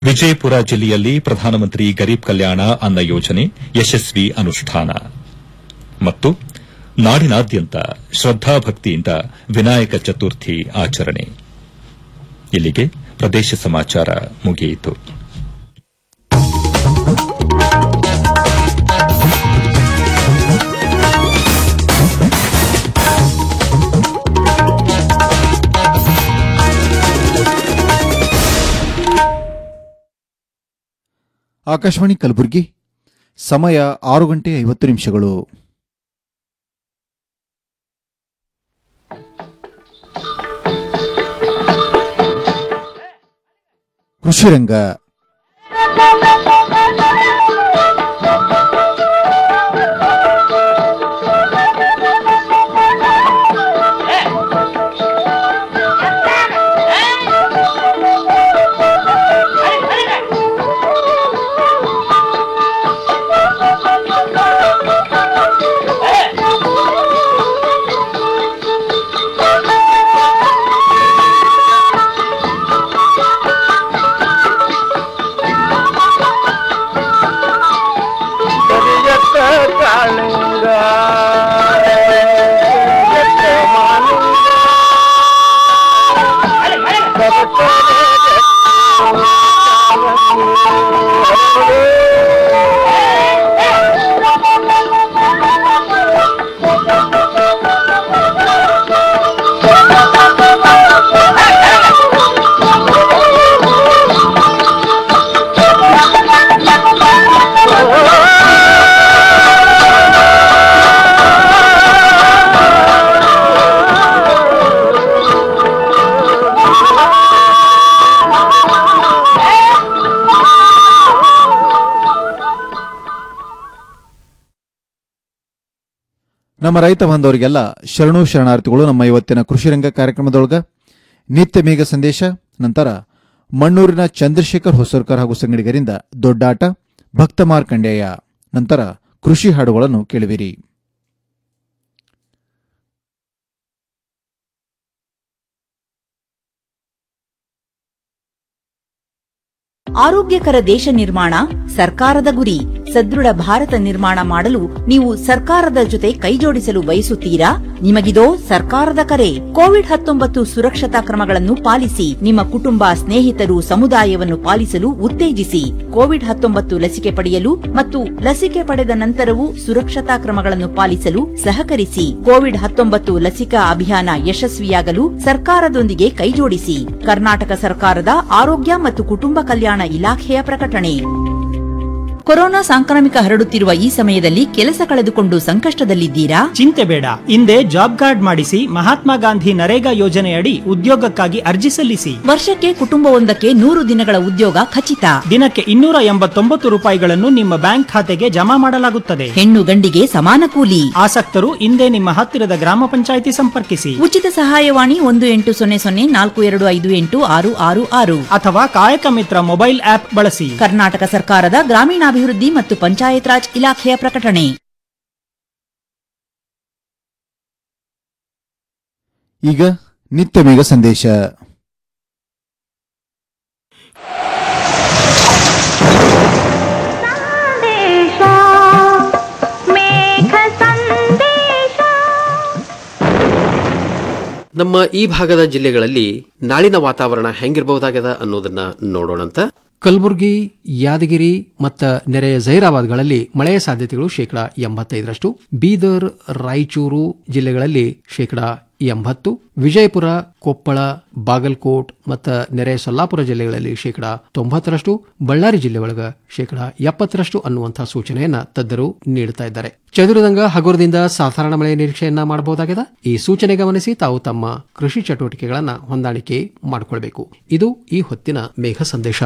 ವಿಜಯಪುರ ಜಿಲ್ಲೆಯಲ್ಲಿ ಪ್ರಧಾನಮಂತ್ರಿ ಗರೀಬ್ ಕಲ್ಯಾಣ ಅನ್ನ ಯೋಜನೆ ಯಶಸ್ವಿ ಅನುಷ್ಠಾನ ಮತ್ತು ನಾಡಿನಾದ್ಯಂತ ಶ್ರದ್ದಾಭಕ್ತಿಯಿಂದ ವಿನಾಯಕ ಚತುರ್ಥಿ ಆಚರಣೆ ಇಲ್ಲಿಗೆ ಪ್ರದೇಶ ಸಮಾಚಾರ ಮುಗಿಯಿತು ಆಕಾಶವಾಣಿ ಕಲಬುರಗಿ ಸಮಯ ಆರು ಗಂಟೆ ಐವತ್ತು ನಿಮಿಷಗಳು ಕೃಷಿ ರಂಗ ಕರಿಯತ್ತ ಕಾಳಿಂಗ ಕರಿಯತ್ತ ಮಾಲಿಂಗ ನಮ್ಮ ರೈತ ಬಾಂಧವರಿಗೆಲ್ಲ ಶರಣು ಶರಣಾರ್ಥಿಗಳು ನಮ್ಮ ಇವತ್ತಿನ ಕೃಷಿ ರಂಗ ಕಾರ್ಯಕ್ರಮದೊಳಗ ನಿತ್ಯ ಮೇಘ ಸಂದೇಶ ನಂತರ ಮಣ್ಣೂರಿನ ಚಂದ್ರಶೇಖರ್ ಹೊಸರ್ಕರ್ ಹಾಗೂ ಸಂಗಡಿಗರಿಂದ ದೊಡ್ಡಾಟ ಭಕ್ತ ಮಾರ್ಕಂಡೇಯ ನಂತರ ಕೃಷಿ ಹಾಡುಗಳನ್ನು ಕೇಳುವಿರಿ ಆರೋಗ್ಯಕರ ದೇಶ ನಿರ್ಮಾಣ ಸರ್ಕಾರದ ಗುರಿ ಸದೃಢ ಭಾರತ ನಿರ್ಮಾಣ ಮಾಡಲು ನೀವು ಸರ್ಕಾರದ ಜೊತೆ ಕೈಜೋಡಿಸಲು ಬಯಸುತ್ತೀರಾ ನಿಮಗಿದೋ ಸರ್ಕಾರದ ಕರೆ ಕೋವಿಡ್ ಹತ್ತೊಂಬತ್ತು ಸುರಕ್ಷತಾ ಕ್ರಮಗಳನ್ನು ಪಾಲಿಸಿ ನಿಮ್ಮ ಕುಟುಂಬ ಸ್ನೇಹಿತರು ಸಮುದಾಯವನ್ನು ಪಾಲಿಸಲು ಉತ್ತೇಜಿಸಿ ಕೋವಿಡ್ ಹತ್ತೊಂಬತ್ತು ಲಸಿಕೆ ಪಡೆಯಲು ಮತ್ತು ಲಸಿಕೆ ಪಡೆದ ನಂತರವೂ ಸುರಕ್ಷತಾ ಕ್ರಮಗಳನ್ನು ಪಾಲಿಸಲು ಸಹಕರಿಸಿ ಕೋವಿಡ್ ಹತ್ತೊಂಬತ್ತು ಲಸಿಕಾ ಅಭಿಯಾನ ಯಶಸ್ವಿಯಾಗಲು ಸರ್ಕಾರದೊಂದಿಗೆ ಕೈಜೋಡಿಸಿ ಕರ್ನಾಟಕ ಸರ್ಕಾರದ ಆರೋಗ್ಯ ಮತ್ತು ಕುಟುಂಬ ಕಲ್ಯಾಣ ಇಲಾಖೆಯ ಪ್ರಕಟಣೆ ಕೊರೋನಾ ಸಾಂಕ್ರಾಮಿಕ ಹರಡುತ್ತಿರುವ ಈ ಸಮಯದಲ್ಲಿ ಕೆಲಸ ಕಳೆದುಕೊಂಡು ಸಂಕಷ್ಟದಲ್ಲಿದ್ದೀರಾ ಚಿಂತೆ ಬೇಡ ಹಿಂದೆ ಜಾಬ್ ಕಾರ್ಡ್ ಮಾಡಿಸಿ ಮಹಾತ್ಮ ಗಾಂಧಿ ನರೇಗಾ ಯೋಜನೆಯಡಿ ಉದ್ಯೋಗಕ್ಕಾಗಿ ಅರ್ಜಿ ಸಲ್ಲಿಸಿ ವರ್ಷಕ್ಕೆ ಕುಟುಂಬವೊಂದಕ್ಕೆ ನೂರು ದಿನಗಳ ಉದ್ಯೋಗ ಖಚಿತ ದಿನಕ್ಕೆ ಇನ್ನೂರ ಎಂಬತ್ತೊಂಬತ್ತು ರೂಪಾಯಿಗಳನ್ನು ನಿಮ್ಮ ಬ್ಯಾಂಕ್ ಖಾತೆಗೆ ಜಮಾ ಮಾಡಲಾಗುತ್ತದೆ ಹೆಣ್ಣು ಗಂಡಿಗೆ ಸಮಾನ ಕೂಲಿ ಆಸಕ್ತರು ಹಿಂದೆ ನಿಮ್ಮ ಹತ್ತಿರದ ಗ್ರಾಮ ಪಂಚಾಯಿತಿ ಸಂಪರ್ಕಿಸಿ ಉಚಿತ ಸಹಾಯವಾಣಿ ಒಂದು ಎಂಟು ಸೊನ್ನೆ ಸೊನ್ನೆ ನಾಲ್ಕು ಎರಡು ಐದು ಎಂಟು ಆರು ಆರು ಆರು ಅಥವಾ ಕಾಯಕ ಮಿತ್ರ ಮೊಬೈಲ್ ಆಪ್ ಬಳಸಿ ಕರ್ನಾಟಕ ಸರ್ಕಾರದ ಗ್ರಾಮೀಣಾಭಿವೃದ್ಧಿ ಮತ್ತು ಪಂಚಾಯತ್ ರಾಜ್ ಇಲಾಖೆಯ ಪ್ರಕಟಣೆ ಈಗ ನಿತ್ಯ ಮೇಘ ಸಂದೇಶ ಸಂದೇಶ ಮೇಘ ಸಂದೇಶ ನಮ್ಮ ಈ ಭಾಗದ ಜಿಲ್ಲೆಗಳಲ್ಲಿ ನಾಳಿನ ವಾತಾವರಣ ಹೆಂಗಿರಬಹುದಾಗ್ಯದ ಅನ್ನೋದನ್ನ ನೋಡೋಣಂತ ಕಲಬುರಗಿ ಯಾದಗಿರಿ ಮತ್ತು ನೆರೆಯ ಜೈರಾಬಾದ್ಗಳಲ್ಲಿ ಮಳೆಯ ಸಾಧ್ಯತೆಗಳು ಶೇಕಡಾ ಎಂಬತ್ತೈದರಷ್ಟು ಬೀದರ್ ರಾಯಚೂರು ಜಿಲ್ಲೆಗಳಲ್ಲಿ ಶೇಕಡಾ ಎಂಬತ್ತು ವಿಜಯಪುರ ಕೊಪ್ಪಳ ಬಾಗಲಕೋಟ್ ಮತ್ತು ನೆರೆಯ ಸೊಲ್ಲಾಪುರ ಜಿಲ್ಲೆಗಳಲ್ಲಿ ಶೇಕಡಾ ತೊಂಬತ್ತರಷ್ಟು ಬಳ್ಳಾರಿ ಜಿಲ್ಲೆ ಒಳಗ ಶೇಕಡಾ ಎಪ್ಪತ್ತರಷ್ಟು ಅನ್ನುವಂತಹ ಸೂಚನೆಯನ್ನ ತಜ್ಞರು ನೀಡುತ್ತಾ ಇದ್ದಾರೆ ಚದುರದಂಗ ಹಗುರದಿಂದ ಸಾಧಾರಣ ಮಳೆಯ ನಿರೀಕ್ಷೆಯನ್ನ ಮಾಡಬಹುದಾಗಿದೆ ಈ ಸೂಚನೆ ಗಮನಿಸಿ ತಾವು ತಮ್ಮ ಕೃಷಿ ಚಟುವಟಿಕೆಗಳನ್ನ ಹೊಂದಾಣಿಕೆ ಮಾಡಿಕೊಳ್ಬೇಕು ಇದು ಈ ಹೊತ್ತಿನ ಮೇಘ ಸಂದೇಶ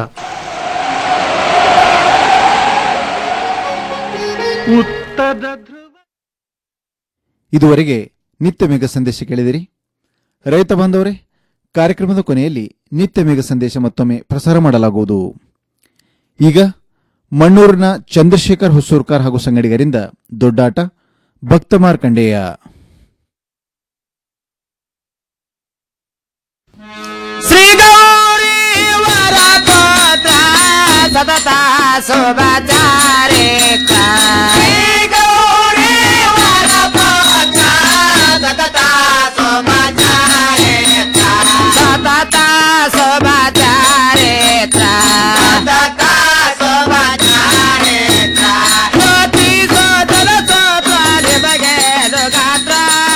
ಉತ್ತರ ಧ್ರುವ ಇದುವರೆಗೆ ನಿತ್ಯ ಮೇಘ ಸಂದೇಶ ಕೇಳಿದಿರಿ ರೈತ ಬಾಂಧವರೇ ಕಾರ್ಯಕ್ರಮದ ಕೊನೆಯಲ್ಲಿ ನಿತ್ಯ ಮೇಘ ಸಂದೇಶ ಮತ್ತೊಮ್ಮೆ ಪ್ರಸಾರ ಮಾಡಲಾಗುವುದು ಈಗ ಮಣ್ಣೂರಿನ ಚಂದ್ರಶೇಖರ್ ಹೊಸೂರ್ಕರ್ ಹಾಗೂ ಸಂಗಡಿಗರಿಂದ ದೊಡ್ಡಾಟ ಭಕ್ತ ಮಾರ್ಕಂಡೇಯ ಶ್ರೀ ಗೌರಿ ವರಪತ್ರ ಸತತ ಶುಭಚಾರಿತ ಗೌರಿ ವರಪೋತ ಸತತ ಶುಭಚಾರಿತ ಸತತ ಶುಭಚಾರಿತ ಸತತ ಶುಭಚಾರಿತ ಜ್ಯೋತಿ ಸೋದರ ಸೋತ್ರ ನಿಮಗೆ ಗಾತ್ರ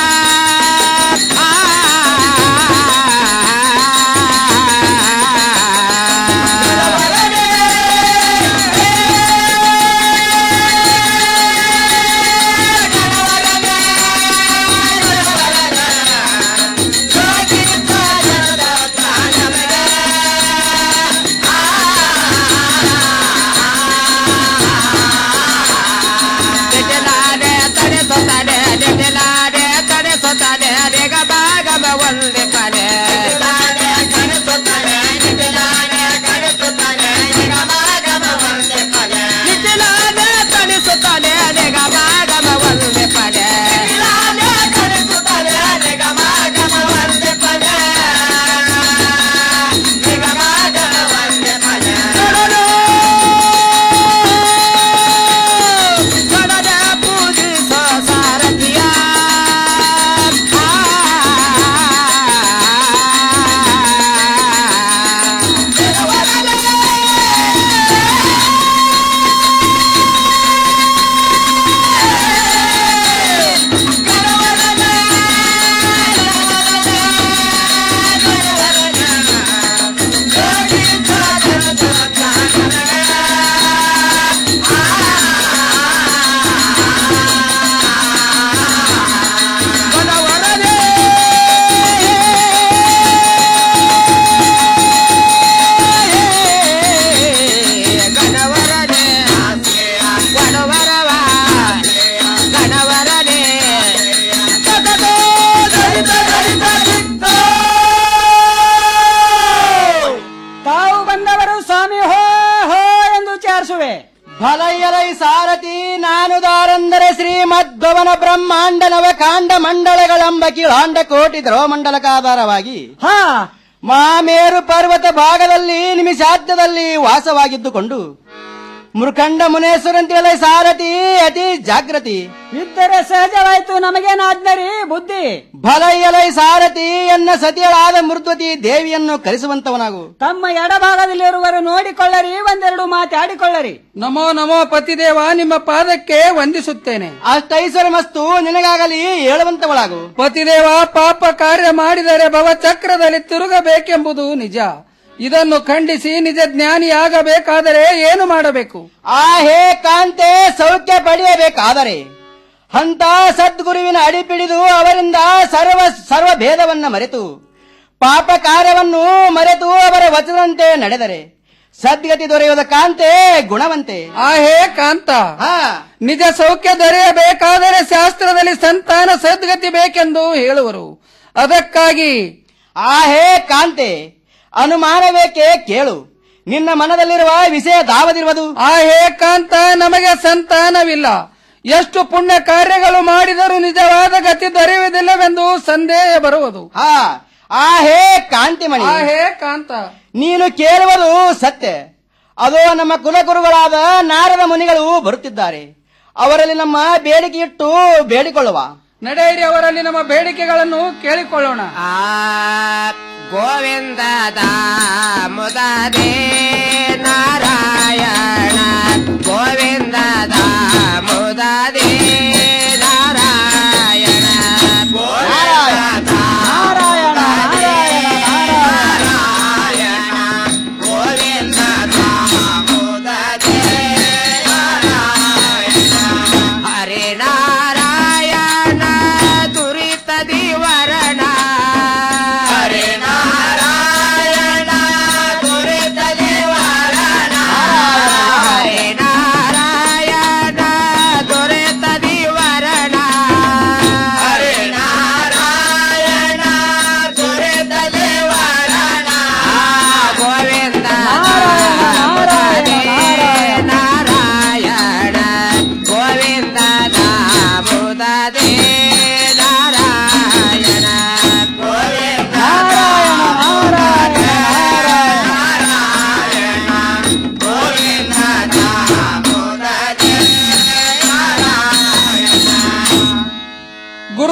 ಒಂದೇ ಪಡೆ ನಿಖಿಲಾನೆ ತಣಿಸುತ್ತಾನೆ ನಿಗಮ ಗಮ ಒಂದೇ ಪಡೆ ಕಡದ ಪೂಜಿಸೋ ಸಾರಥಿಯ ಗಣವರನೆ ಗಣವರವ ಗಣವರನೆ ಸತತೋ ದಲಿತ ದಲಿತ ಚಿತ್ತ ತಾವು ಬಂದವರು ಸ್ವಾಮಿ ಹೋ ಹೋ ಎಂದು ಚಾರಿಸುವೆ ಫಲಯಲೈ ಸಾರಥಿ ನಾನು ದಾರಂದರೆ ಶ್ರೀಮದ್ಭವನ ಬ್ರಹ್ಮಾಂಡ ನವಕಾಂಡ ಮಂಡಳಗಳೆಂಬ ಕೀಳಾಂಡ ಕೋಟಿ ಧ್ರುವಮಂಡಲಕಾಧಾರವಾಗಿ ಹಾ ಮಾಮೇರು ಪರ್ವತ ಭಾಗದಲ್ಲಿ ನಿಮಿಷಾದ್ಯದಲ್ಲಿ ವಾಸವಾಗಿದ್ದುಕೊಂಡು ಮುರುಖಂಡ ಮುನೇಶ್ವರಂತಿಯಲೈ ಸಾರಥಿ ಅತಿ ಜಾಗೃತಿ ಇದ್ದರೆ ಸಹಜವಾಯ್ತು ನಮಗೇನಾದ್ನರಿ ಬುದ್ಧಿ ಫಲಯಲೈ ಸಾರಥಿ ಎನ್ನ ಸತಿಯಳಾದ ಮೃದ್ವತಿ ದೇವಿಯನ್ನು ಕರೆಸುವಂತವನಾಗು ತಮ್ಮ ಎಡಭಾಗದಲ್ಲಿರುವರು ನೋಡಿಕೊಳ್ಳರಿ ಒಂದೆರಡು ಮಾತಾಡಿಕೊಳ್ಳರಿ ನಮೋ ನಮೋ ಪತಿದೇವ ನಿಮ್ಮ ಪಾದಕ್ಕೆ ವಂದಿಸುತ್ತೇನೆ ಅಷ್ಟೈಶ್ವರ್ಯಮಸ್ತು ನಿನಗಾಗಲಿ ಹೇಳುವಂತವಳಾಗು ಪತಿದೇವ ಪಾಪ ಕಾರ್ಯ ಮಾಡಿದರೆ ಭವಚಕ್ರದಲ್ಲಿ ತಿರುಗಬೇಕೆಂಬುದು ನಿಜ ಇದನ್ನು ಖಂಡಿಸಿ ನಿಜ ಜ್ಞಾನಿಯಾಗಬೇಕಾದರೆ ಏನು ಮಾಡಬೇಕು ಆ ಹೇ ಕಾಂತೆ ಸೌಖ್ಯ ಪಡೆಯಬೇಕಾದರೆ ಅಂತ ಸದ್ಗುರುವಿನ ಅಡಿಪಿಡಿದು ಅವರಿಂದ ಸರ್ವ ಸರ್ವ ಭೇದವನ್ನ ಮರೆತು ಪಾಪ ಕಾರ್ಯವನ್ನು ಮರೆತು ಅವರ ವಚನದಂತೆ ನಡೆದರೆ ಸದ್ಗತಿ ದೊರೆಯುವುದ ಕಾಂತೆ ಗುಣವಂತೆ ಆ ಹೇ ಕಾಂತ ನಿಜ ಸೌಖ್ಯ ದೊರೆಯಬೇಕಾದರೆ ಶಾಸ್ತ್ರದಲ್ಲಿ ಸಂತಾನ ಸದ್ಗತಿ ಬೇಕೆಂದು ಹೇಳುವರು ಅದಕ್ಕಾಗಿ ಆ ಹೇ ಕಾಂತೆ ಅನುಮಾನವೇಕೆ ಕೇಳು ನಿನ್ನ ಮನದಲ್ಲಿರುವ ವಿಷಯ ದಾವದಿರುವುದು ಆ ಹೇ ಕಾಂತ ನಮಗೆ ಸಂತಾನವಿಲ್ಲ ಎಷ್ಟು ಪುಣ್ಯ ಕಾರ್ಯಗಳು ಮಾಡಿದರೂ ನಿಜವಾದ ಗತಿ ದೊರೆಯುವುದಿಲ್ಲವೆಂದು ಸಂದೇಹ ಬರುವುದು ಹಾ ಆ ಹೇ ಕಾಂತಿಮಣಿ ಆ ಹೇ ಕಾಂತ ನೀನು ಕೇಳುವುದು ಸತ್ಯ ಅದೋ ನಮ್ಮ ಕುಲಗುರುಗಳಾದ ನಾರದ ಮುನಿಗಳು ಬರುತ್ತಿದ್ದಾರೆ ಅವರಲ್ಲಿ ನಮ್ಮ ಬೇಡಿಕೆ ಇಟ್ಟು ಬೇಡಿಕೊಳ್ಳುವ ನಡೆಯಿರಿ ಅವರಲ್ಲಿ ನಮ್ಮ ಬೇಡಿಕೆಗಳನ್ನು ಕೇಳಿಕೊಳ್ಳೋಣ ಗೋವಿಂದ ಮುದದೇ ನಾರಾಯಣ ಗೋವಿಂದ ಮುದದೇ ನಾರಾಯಣ ನಾರಾಯಣ ಹರೇ ನಾರಾಯಣ ದುರಿತ ದಿವರಣ ಹರೇ ನಾರಾಯಣ ದುರಿತ ದಿವರಣ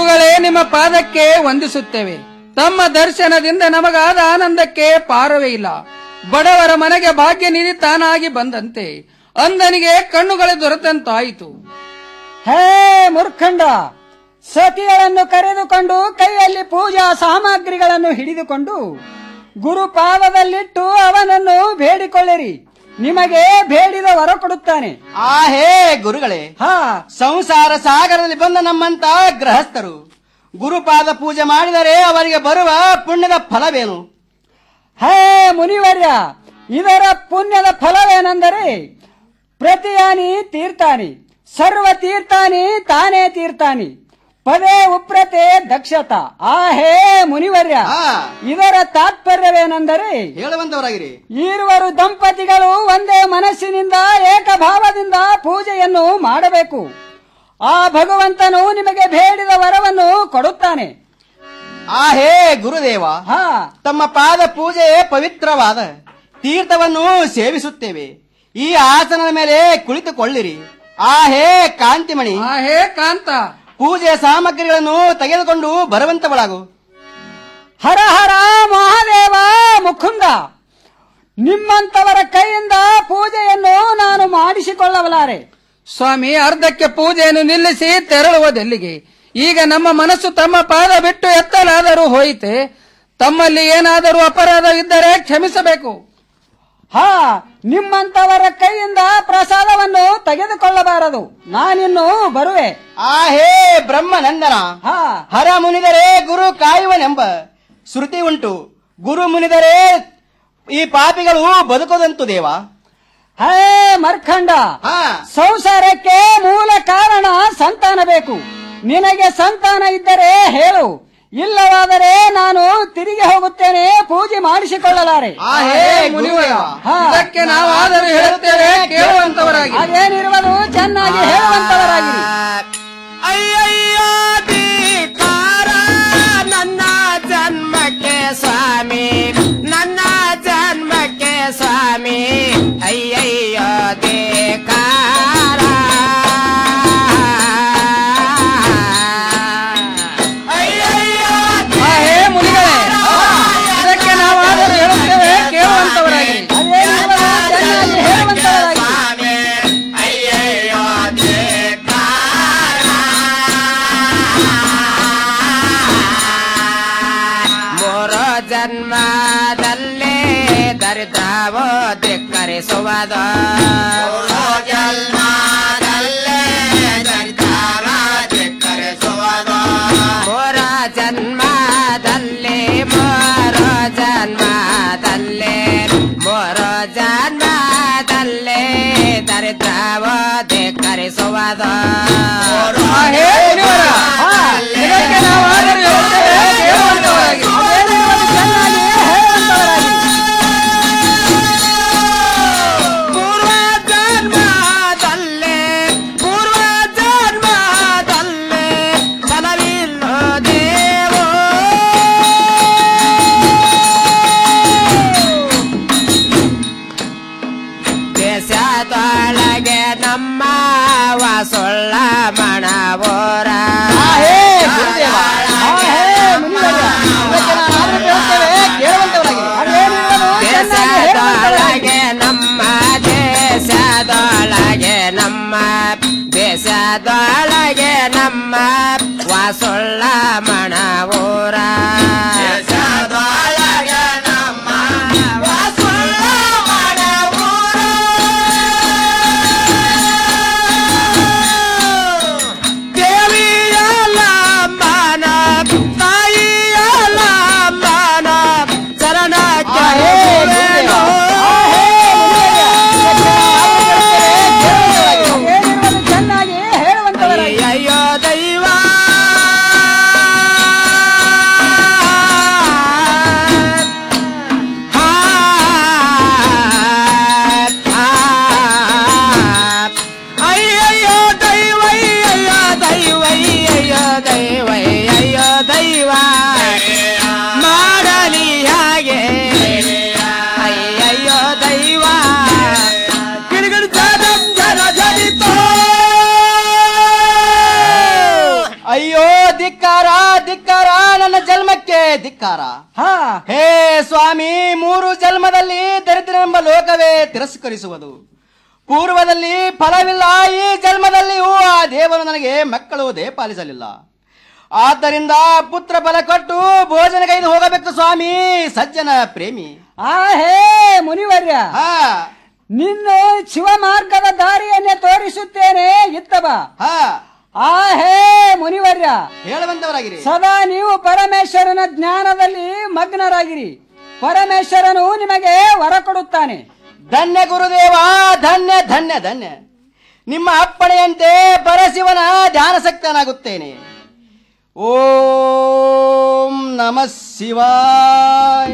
ಗುರುಗಳೇ ನಿಮ್ಮ ಪಾದಕ್ಕೆ ವಂದಿಸುತ್ತೇವೆ ತಮ್ಮ ದರ್ಶನದಿಂದ ನಮಗಾದ ಆನಂದಕ್ಕೆ ಪಾರವೇ ಇಲ್ಲ ಬಡವರ ಮನೆಗೆ ಭಾಗ್ಯ ನಿಧಿ ತಾನಾಗಿ ಬಂದಂತೆ ಅಂದನಿಗೆ ಕಣ್ಣುಗಳೇ ದೊರೆತಂತಾಯಿತು ಹೇ ಮುರ್ಖಂಡ ಸತಿಗಳನ್ನು ಕರೆದುಕೊಂಡು ಕೈಯಲ್ಲಿ ಪೂಜಾ ಸಾಮಗ್ರಿಗಳನ್ನು ಹಿಡಿದುಕೊಂಡು ಗುರುಪಾದದಲ್ಲಿಟ್ಟು ಅವನನ್ನು ಬೇಡಿಕೊಳ್ಳಿರಿ ನಿಮಗೆ ಬೇಡಿದ ವರ ಕೊಡುತ್ತಾನೆ ಆ ಹೇ ಗುರುಗಳೇ ಹಾ ಸಂಸಾರ ಸಾಗರದಲ್ಲಿ ಬಂದ ನಮ್ಮಂತ ಗೃಹಸ್ಥರು ಗುರುಪಾದ ಪೂಜೆ ಮಾಡಿದರೆ ಅವರಿಗೆ ಬರುವ ಪುಣ್ಯದ ಫಲವೇನು ಹೇ ಮುನಿವರ್ಯ ಇದರ ಪುಣ್ಯದ ಫಲವೇನೆಂದರೆ ಪ್ರತಿಯಾನಿ ತೀರ್ಥಾನಿ ಸರ್ವ ತೀರ್ಥಾನಿ ತಾನೇ ತೀರ್ಥಾನಿ ಪದೇ ಉಪ್ರತೆ ದಕ್ಷತಾ ಆ ಹೇ ಮುನಿವರ್ಯ ಇದರ ತಾತ್ಪರ್ಯವೇನೆಂದರೆ ಹೇಳುವಂತವರಾಗಿರಿ ಈರುವರು ದಂಪತಿಗಳು ಒಂದೇ ಮನಸ್ಸಿನಿಂದ ಏಕಭಾವದಿಂದ ಪೂಜೆಯನ್ನು ಮಾಡಬೇಕು ಆ ಭಗವಂತನು ನಿಮಗೆ ಬೇಡಿದ ವರವನ್ನು ಕೊಡುತ್ತಾನೆ ಆ ಹೇ ಗುರುದೇವ ತಮ್ಮ ಪಾದ ಪೂಜೆ ಪವಿತ್ರವಾದ ತೀರ್ಥವನ್ನು ಸೇವಿಸುತ್ತೇವೆ ಈ ಆಸನದ ಮೇಲೆ ಕುಳಿತುಕೊಳ್ಳಿರಿ ಆ ಹೇ ಕಾಂತಿಮಣಿ ಆ ಹೇ ಕಾಂತ ಪೂಜೆಯ ಸಾಮಗ್ರಿಗಳನ್ನು ತೆಗೆದುಕೊಂಡು ಬರುವಂತವಳಾಗು ಹರ ಹರ ಮಹಾದೇವ ಮುಕುಂದ ನಿಮ್ಮಂತವರ ಕೈಯಿಂದ ಪೂಜೆಯನ್ನು ನಾನು ಮಾಡಿಸಿಕೊಳ್ಳಬಲಾರೆ ಸ್ವಾಮಿ ಅರ್ಧಕ್ಕೆ ಪೂಜೆಯನ್ನು ನಿಲ್ಲಿಸಿ ತೆರಳುವುದೆಲ್ಲಿಗೆ ಈಗ ನಮ್ಮ ಮನಸ್ಸು ತಮ್ಮ ಪಾದ ಬಿಟ್ಟು ಎತ್ತಲಾದರೂ ಹೋಯಿತೆ ತಮ್ಮಲ್ಲಿ ಏನಾದರೂ ಅಪರಾಧ ಇದ್ದರೆ ಕ್ಷಮಿಸಬೇಕು ಹಾ ನಿಮ್ಮಂತವರ ಕೈಯಿಂದ ಪ್ರಸಾದವನ್ನು ತೆಗೆದುಕೊಳ್ಳಬಾರದು ನಾನಿನ್ನು ಬರುವೆ ಆ ಹೇ ಬ್ರಹ್ಮನಂದನ ಹರ ಮುನಿದರೆ ಗುರು ಕಾಯುವನೆಂಬ ಶ್ರುತಿ ಉಂಟು ಗುರು ಮುನಿದರೆ ಈ ಪಾಪಿಗಳು ಬದುಕದಂತು ದೇವ ಹೇ ಮರ್ಖಂಡ ಸಂಸಾರಕ್ಕೆ ಮೂಲ ಕಾರಣ ಸಂತಾನ ಬೇಕು ನಿನಗೆ ಸಂತಾನ ಇದ್ದರೆ ಹೇಳು ಇಲ್ಲವಾದರೆ ನಾನು ತಿರುಗಿ ಹೋಗುತ್ತೇನೆ ಪೂಜೆ ಮಾಡಿಸಿಕೊಳ್ಳಲಾರೆ ಆ ಹೇ ಮುನಿವರ ಇದಕ್ಕೆ ನಾವಾದರೂ ಹೇಳುತ್ತೇವೆ ಕೇಳುವಂತವರಾಗಿ ಅದೇನಿರುವುದು ಚೆನ್ನಾಗಿ ಹೇಳುವಂತವರಾಗಿರಿ ಅಯ್ಯಯ್ಯೋ ದೀಕಾರ ನನ್ನ ಜನ್ಮಕ್ಕೆ ಸ್ವಾಮಿ ನನ್ನ ಜನ್ಮಕ್ಕೆ ಸ್ವಾಮಿ ಅಯ್ಯಯ್ಯೋ ದೇಕಾರ ಅಯ್ಯಯ್ಯೋ ಆ ಹೇ ಮುನಿಗಳೇ ಇದಕ್ಕೆ ನಾವಾದರೂ ಹೇಳುತ್ತೇವೆ ಕೇಳುವಂತವರಾಗಿ ಚೆನ್ನಾಗಿ ಹೇಳುವಂತವರಾಗಿ ಸ್ವಾಮಿ ಅಯ್ಯಯ್ಯೋ ಮೂರು ಜನ್ಮದಲ್ಲೇ ದರಿದ್ರವೋ ಧಿಕ್ಕರಿಸುವುದ ಜನ್ಮದಲ್ಲೇ ದರಿದ್ರವ ಧಿಕ್ಕರಿಸುವುದ ಮೂರ ಜನ್ಮದಲ್ಲಿ ಮೂರು ಜನ್ಮದಲ್ಲಿ ಮೂರು ಜನ್ಮದಲ್ಲಿ ದರಿದ್ರವೋ ಧಿಕ್ಕರಿಸುವುದ ಆ ಹೇ ಮುನಿವರ ಇದಕ್ಕೆ ನಾವಾದರೂ ಹೇಳುತ್ತೇವೆ ಕೇಳುವಂತವರಾಗಿ ಪೂರ್ವ ಜನ್ಮದಲ್ಲೇ ಪೂರ್ವ ಜನ್ಮದಲ್ಲೇ ಫಲವಿಲ್ಲ ದೇವೋ ದೇಶದೊಳಗೆ ನಮ್ಮ ವಾಸೊಳ್ಳ ಮಣವೋರ ದೇಶದೊಳಗೆ ನಮ್ಮ ದೇಶದೊಳಗೆ ನಮ್ಮ ದೇಶದೊಳಗೆ ನಮ್ಮ ವಾಸೊಳ್ಳ ಮಣವೂರ ದೇಶದೊಳಗೆ ನಮ್ಮ ವಾಸೊಳ್ಳ ಮಣವೂರ ದೇವಿಯಲ್ಲ ಮಾನ ತಾಯಿಯಲ್ಲ ಮಾನ ಶರಣಕ್ಕೆ ಹೋಗುವೆನು. ಚೆನ್ನಾಗಿ ಹೇಳುವಂತವರಾಗಿ ಅಯ್ಯಯ್ಯೋ ದೈವ ಧಿಕ್ಕಾರ ಹಾ ಹೇ ಸ್ವಾಮಿ ಮೂರು ಜನ್ಮದಲ್ಲಿ ದರಿದ್ರನೆಂಬ ಲೋಕವೇ ತಿರಸ್ಕರಿಸುವುದು ಪೂರ್ವದಲ್ಲಿ ಫಲವಿಲ್ಲ ಈ ಜನ್ಮದಲ್ಲಿಯೂ ಆ ದೇವರು ನನಗೆ ಮಕ್ಕಳು ದೇಪಾಲಿಸಲಿಲ್ಲ ಆದ್ದರಿಂದ ಪುತ್ರ ಫಲ ಕೊಟ್ಟು ಭೋಜನಗೈದು ಹೋಗಬೇಕು ಸ್ವಾಮಿ ಸಜ್ಜನ ಪ್ರೇಮಿ ಆ ಹೇ ಮುನಿವರ್ಯ ಹಾ ನಿನ್ನ ಶಿವ ಮಾರ್ಗದ ದಾರಿಯನ್ನೇ ತೋರಿಸುತ್ತೇನೆ ಇತ್ತ ಬಾ ಹಾ ಆ ಹೇ ಮುನಿವರ್ಯ ಹೇಳುವಂತವರಾಗಿರಿ ಸದಾ ನೀವು ಪರಮೇಶ್ವರನ ಜ್ಞಾನದಲ್ಲಿ ಮಗ್ನರಾಗಿರಿ ಪರಮೇಶ್ವರನು ನಿಮಗೆ ವರ ಕೊಡುತ್ತಾನೆ ಧನ್ಯ ಗುರುದೇವ ಧನ್ಯ ಧನ್ಯ ಧನ್ಯ ನಿಮ್ಮ ಅಪ್ಪಣೆಯಂತೆ ಪರಶಿವನ ಧ್ಯಾನಸಕ್ತನಾಗುತ್ತೇನೆ ಓಂ ನಮಃ ಶಿವಾಯ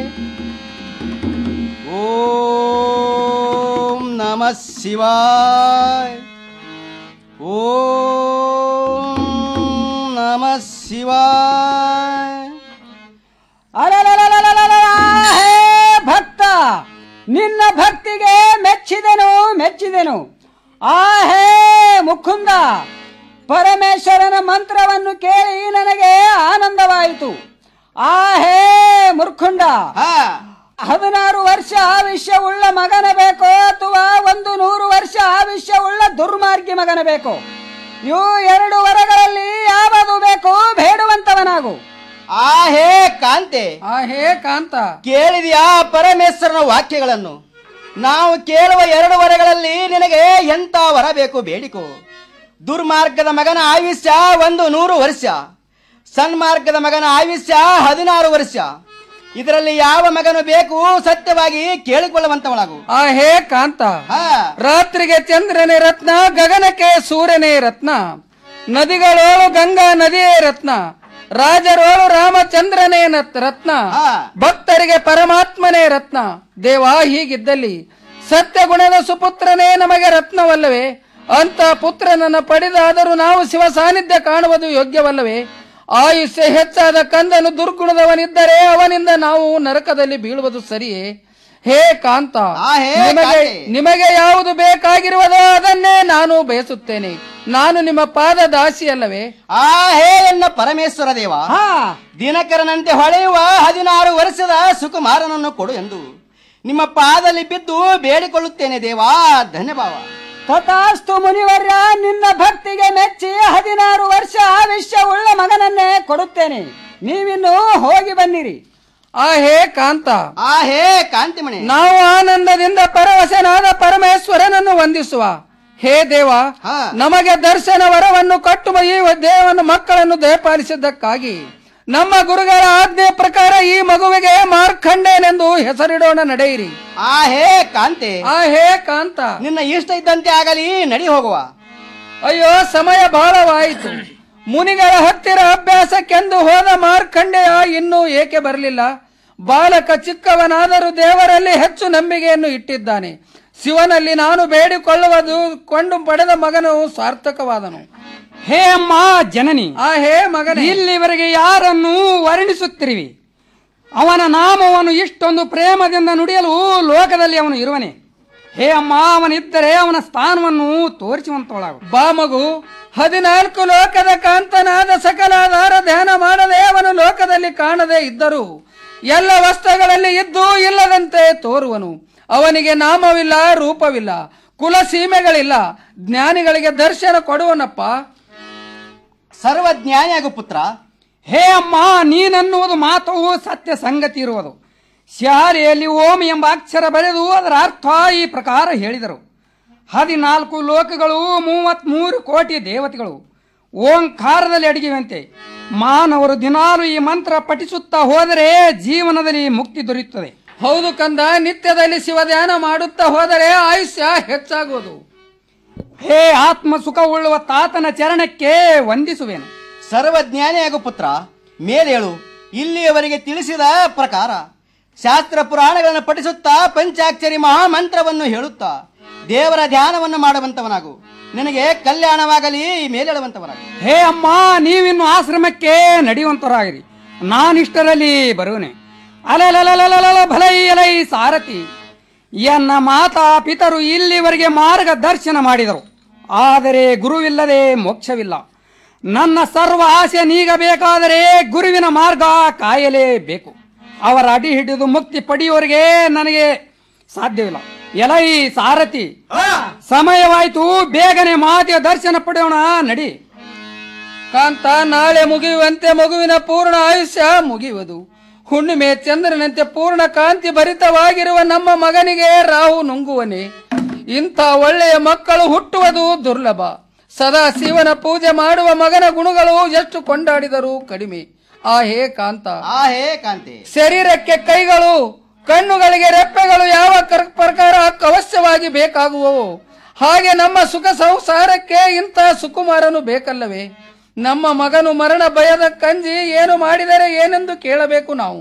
ಓಂ ನಮಃ ಶಿವಾಯ ಓಂ ನಮಃ ಶಿವಾಯ ಅಲಲಲಲಲಲಲ, ಹೇ ಭಕ್ತ ನಿನ್ನ ಭಕ್ತಿಗೆ ಮೆಚ್ಚಿದೆನು ಮೆಚ್ಚಿದೆನು ಆ ಹೇ ಮುಕುಂದ ಪರಮೇಶ್ವರನ ಮಂತ್ರವನ್ನು ಕೇಳಿ ನನಗೆ ಆನಂದವಾಯಿತು ಆ ಹೇ ಮುರ್ಖುಂಡ ಹದಿನಾರು ವರ್ಷ ಆವಿಷ್ಯವುಳ್ಳ ಮಗನ ಬೇಕೋ ಅಥವಾ ಒಂದು ನೂರು ವರ್ಷ ಆವಿಷ್ಯವುಳ್ಳ ದುರ್ಮಾರ್ಗಿ ಮಗನ ಬೇಕೋ ಇವು ಎರಡು ವರಗಳಲ್ಲಿ ಯಾವುದು ಬೇಕು ಬೇಡುವಂತವನಾಗು ಆ ಹೇ ಕಾಂತೆ ಆ ಹೇ ಕಾಂತ ಕೇಳಿದ್ಯಾ ಪರಮೇಶ್ವರನ ವಾಕ್ಯಗಳನ್ನು ನಾವು ಕೇಳುವ ಎರಡು ವರಗಳಲ್ಲಿ ನಿನಗೆ ಎಂತ ವರ ಬೇಕು ಬೇಡಿಕೋ ದುರ್ಮಾರ್ಗದ ಮಗನ ಆಯುಷ್ಯ ಒಂದು ನೂರು ವರ್ಷ ಸನ್ಮಾರ್ಗದ ಮಗನ ಆಯುಷ್ಯ ಹದಿನಾರು ವರ್ಷ ಇದರಲ್ಲಿ ಯಾವ ಮಗನು ಬೇಕು ಸತ್ಯವಾಗಿ ಕೇಳಿಕೊಳ್ಳುವಂತವಳಾಗು ಆ ಹೇ ಕಾಂತ ರಾತ್ರಿಗೆ ಚಂದ್ರನೇ ರತ್ನ ಗಗನಕ್ಕೆ ಸೂರ್ಯನೇ ರತ್ನ ನದಿಗಳೋಳು ಗಂಗಾ ನದಿಯೇ ರತ್ನ ರಾಜರೋಳು ರಾಮಚಂದ್ರನೇ ನತ್- ರತ್ನ ಭಕ್ತರಿಗೆ ಪರಮಾತ್ಮನೇ ರತ್ನ ದೇವ ಹೀಗಿದ್ದಲ್ಲಿ ಸತ್ಯ ಗುಣದ ಸುಪುತ್ರನೇ ನಮಗೆ ರತ್ನವಲ್ಲವೇ ಅಂತ ಪುತ್ರನನ್ನು ಪಡೆದಾದರೂ ನಾವು ಶಿವ ಸಾನ್ನಿಧ್ಯ ಕಾಣುವುದು ಯೋಗ್ಯವಲ್ಲವೇ ಆಯುಷ್ಯ ಹೆಚ್ಚಾದ ಕಂದನು ದುರ್ಗುಣದವನಿದ್ದರೆ ಅವನಿಂದ ನಾವು ನರಕದಲ್ಲಿ ಬೀಳುವುದು ಸರಿಯೇ ಹೇ ಕಾಂತ ಹೇ ನಿಮಗೆ ಕಾಂತೆ. ನಿಮಗೆ ಯಾವುದು ಬೇಕಾಗಿರುವುದೋ ಅದನ್ನೇ ನಾನು ಬಯಸುತ್ತೇನೆ ನಾನು ನಿಮ್ಮ ಪಾದ ದಾಸಿ ಅಲ್ಲವೇ ಆ ಹೇ ಎನ್ನ ಪರಮೇಶ್ವರ ದೇವ ದಿನಕರನಂತೆ ಹೊಳೆಯುವ ಹದಿನಾರು ವರ್ಷದ ಸುಕುಮಾರನನ್ನು ಕೊಡು ಎಂದು ನಿಮ್ಮ ಪಾದಲ್ಲಿ ಬಿದ್ದು ಬೇಡಿಕೊಳ್ಳುತ್ತೇನೆ ದೇವಾ ಧನ್ಯಭಾವ ತಥಾಸ್ತು ಮುನಿವರ್ಯ ನಿನ್ನ ಭಕ್ತಿಗೆ ಮೆಚ್ಚಿ ಹದಿನಾರು ವರ್ಷ ಆವಿಷ್ಯ ಉಳ್ಳ ಮಗನನ್ನೇ ಕೊಡುತ್ತೇನೆ ನೀವಿನ್ನು ಹೋಗಿ ಬನ್ನಿರಿ ಆ ಹೇ ಕಾಂತ ಆ ಹೇ ಕಾಂತಿಮಣಿ ನಾವು ಆನಂದದಿಂದ ಪರವಶನಾದ ಪರಮೇಶ್ವರನನ್ನು ವಂದಿಸುವ ಹೇ ದೇವ ನಮಗೆ ದರ್ಶನ ವರವನ್ನು ಕಟ್ಟುವ ಈ ದೇವನ ಮಕ್ಕಳನ್ನು ದಯಪಾಲಿಸಿದ್ದಕ್ಕಾಗಿ ನಮ್ಮ ಗುರುಗಳ ಆಜ್ಞೆ ಪ್ರಕಾರ ಈ ಮಗುವಿಗೆ ಮಾರ್ಕಂಡೇನೆಂದು ಹೆಸರಿಡೋಣ ನಡೆಯಿರಿ ಆ ಹೇ ಕಾಂತೆ ಆ ಹೇ ಕಾಂತ ನಿನ್ನ ಇಷ್ಟ ಇದ್ದಂತೆ ಆಗಲಿ ನಡಿ ಹೋಗುವ ಅಯ್ಯೋ ಸಮಯ ಬಹಳವಾಯಿತು ಮುನಿಗಳ ಹತ್ತಿರ ಅಭ್ಯಾಸಕ್ಕೆಂದು ಹೋದ ಮಾರ್ಕಂಡೆಯ ಇನ್ನೂ ಏಕೆ ಬರಲಿಲ್ಲ ಬಾಲಕ ಚಿಕ್ಕವನಾದರೂ ದೇವರಲ್ಲಿ ಹೆಚ್ಚು ನಂಬಿಕೆಯನ್ನು ಇಟ್ಟಿದ್ದಾನೆ ಶಿವನಲ್ಲಿ ನಾನು ಬೇಡಿಕೊಳ್ಳುವುದು ಕೊಂಡು ಪಡೆದ ಮಗನು ಸಾರ್ಥಕವಾದನು ಹೇ ಅಮ್ಮ ಜನನಿ ಆ ಹೇ ಮಗನೇ ಇಲ್ಲಿವರೆಗೆ ಯಾರನ್ನು ವರ್ಣಿಸುತ್ತಿರುವಿ ಅವನ ನಾಮವನ್ನು ಇಷ್ಟೊಂದು ಪ್ರೇಮದಿಂದ ನುಡಿಯಲು ಲೋಕದಲ್ಲಿ ಅವನು ಇರುವನೆ ಹೇ ಅಮ್ಮ ಅವನಿದ್ದರೆ ಅವನ ಸ್ಥಾನವನ್ನು ತೋರಿಸುವಂತವಳಾಗು ಬಾ ಮಗು ಹದಿನಾಲ್ಕು ಲೋಕದ ಕಾಂತನಾದ ಸಕಲಾಧಾರ ಧ್ಯಾನ ಮಾಡದೆ ಅವನು ಲೋಕದಲ್ಲಿ ಕಾಣದೆ ಇದ್ದರು ಎಲ್ಲ ವಸ್ತುಗಳಲ್ಲಿ ಇದ್ದು ಇಲ್ಲದಂತೆ ತೋರುವನು ಅವನಿಗೆ ನಾಮವಿಲ್ಲ ರೂಪವಿಲ್ಲ ಕುಲ ಸೀಮೆಗಳಿಲ್ಲ ಜ್ಞಾನಿಗಳಿಗೆ ದರ್ಶನ ಕೊಡುವನಪ್ಪ ಸರ್ವಜ್ಞಾನಿಯಾಗು ಪುತ್ರ ಹೇ ಅಮ್ಮ ನೀನನ್ನುವುದು ಮಾತು ಸತ್ಯ ಸಂಗತಿ ಇರುವುದು ಶಾಲೆಯಲ್ಲಿ ಓಂ ಎಂಬ ಅಕ್ಷರ ಬರೆದು ಅದರ ಅರ್ಥ ಈ ಪ್ರಕಾರ ಹೇಳಿದರು ಹದಿನಾಲ್ಕು ಲೋಕಗಳು ಮೂವತ್ಮೂರು ಕೋಟಿ ದೇವತೆಗಳು ಓಂಕಾರದಲ್ಲಿ ಅಡಗಿವಂತೆ ಮಾನವರು ದಿನಾಲು ಈ ಮಂತ್ರ ಪಠಿಸುತ್ತಾ ಹೋದರೆ ಜೀವನದಲ್ಲಿ ಮುಕ್ತಿ ದೊರೆಯುತ್ತದೆ ಹೌದು ಕಂದ ನಿತ್ಯದಲ್ಲಿ ಶಿವ ಧ್ಯಾನ ಮಾಡುತ್ತಾ ಹೋದರೆ ಆಯುಷ್ಯ ಹೆಚ್ಚಾಗುವುದು ಹೇ ಆತ್ಮ ಸುಖವುಳ್ಳುವ ತಾತನ ಚರಣಕ್ಕೆ ವಂದಿಸುವೆನು ಸರ್ವಜ್ಞಾನಿಯಾಗು ಪುತ್ರ ಮೇಲೇಳು ಇಲ್ಲಿಯವರೆಗೆ ತಿಳಿಸಿದ ಪ್ರಕಾರ ಶಾಸ್ತ್ರ ಪುರಾಣಗಳನ್ನು ಪಠಿಸುತ್ತಾ ಪಂಚಾಕ್ಷರಿ ಮಹಾಮಂತ್ರವನ್ನು ಹೇಳುತ್ತಾ ದೇವರ ಧ್ಯಾನವನ್ನು ಮಾಡುವಂತವನಾಗು ನಿನಗೆ ಕಲ್ಯಾಣವಾಗಲಿ ಮೇಲೇಳುವಂತವನಾಗು ಹೇ ಅಮ್ಮ ನೀವಿನ್ನು ಆಶ್ರಮಕ್ಕೆ ನಡೆಯುವಂತರಾಗಿರಿ ನಾನಿಷ್ಟರಲ್ಲಿ ಬರುವನೆ ಅಲಲಲಲಲಲ ಭಲೈ ಅಲೈ ಸಾರಥಿ ಎನ್ನ ಮಾತಾ ಪಿತರು ಇಲ್ಲಿವರೆಗೆ ಮಾರ್ಗದರ್ಶನ ಮಾಡಿದರು ಆದರೆ ಗುರುವಿಲ್ಲದೆ ಮೋಕ್ಷವಿಲ್ಲ ನನ್ನ ಸರ್ವ ಆಸೆ ನೀಗಬೇಕಾದರೆ ಗುರುವಿನ ಮಾರ್ಗ ಕಾಯಲೇಬೇಕು ಅವರ ಅಡಿ ಹಿಡಿದು ಮುಕ್ತಿ ಪಡೆಯುವವರೆಗೆ ನನಗೆ ಸಾಧ್ಯವಿಲ್ಲ ಎಲೈ ಸಾರಥಿ ಸಮಯವಾಯ್ತು ಬೇಗನೆ ಮಾತೆಯ ದರ್ಶನ ಪಡೆಯೋಣ ನಡಿ ಕಾಂತ ನಾಳೆ ಮುಗಿಯುವಂತೆ ಮಗುವಿನ ಪೂರ್ಣ ಆಯುಷ್ಯ ಮುಗಿಯುವುದು ಹುಣ್ಣಿಮೆ ಚಂದ್ರನಂತೆ ಪೂರ್ಣ ಕಾಂತಿ ಭರಿತವಾಗಿರುವ ನಮ್ಮ ಮಗನಿಗೆ ರಾಹು ನುಂಗುವನೆ ಇಂಥ ಒಳ್ಳೆಯ ಮಕ್ಕಳು ಹುಟ್ಟುವುದು ದುರ್ಲಭ ಸದಾ ಶಿವನ ಪೂಜೆ ಮಾಡುವ ಮಗನ ಗುಣಗಳು ಎಷ್ಟು ಕೊಂಡಾಡಿದರೂ ಕಡಿಮೆ ಆ ಹೇ ಕಾಂತ ಆ ಹೇ ಕಾಂತಿ ಶರೀರಕ್ಕೆ ಕೈಗಳು ಕಣ್ಣುಗಳಿಗೆ ರೆಪ್ಪೆಗಳು ಯಾವ ಕರ್- ಪ್ರಕಾರ ಅವಶ್ಯವಾಗಿ ಬೇಕಾಗುವವು ಹಾಗೆ ನಮ್ಮ ಸುಖ ಸಂಸಾರಕ್ಕೆ ಇಂಥ ಸುಕುಮಾರನು ಬೇಕಲ್ಲವೇ ನಮ್ಮ ಮಗನು ಮರಣ ಭಯದ ಕಂಜಿ ಏನು ಮಾಡಿದರೆ ಏನೆಂದು ಕೇಳಬೇಕು ನಾವು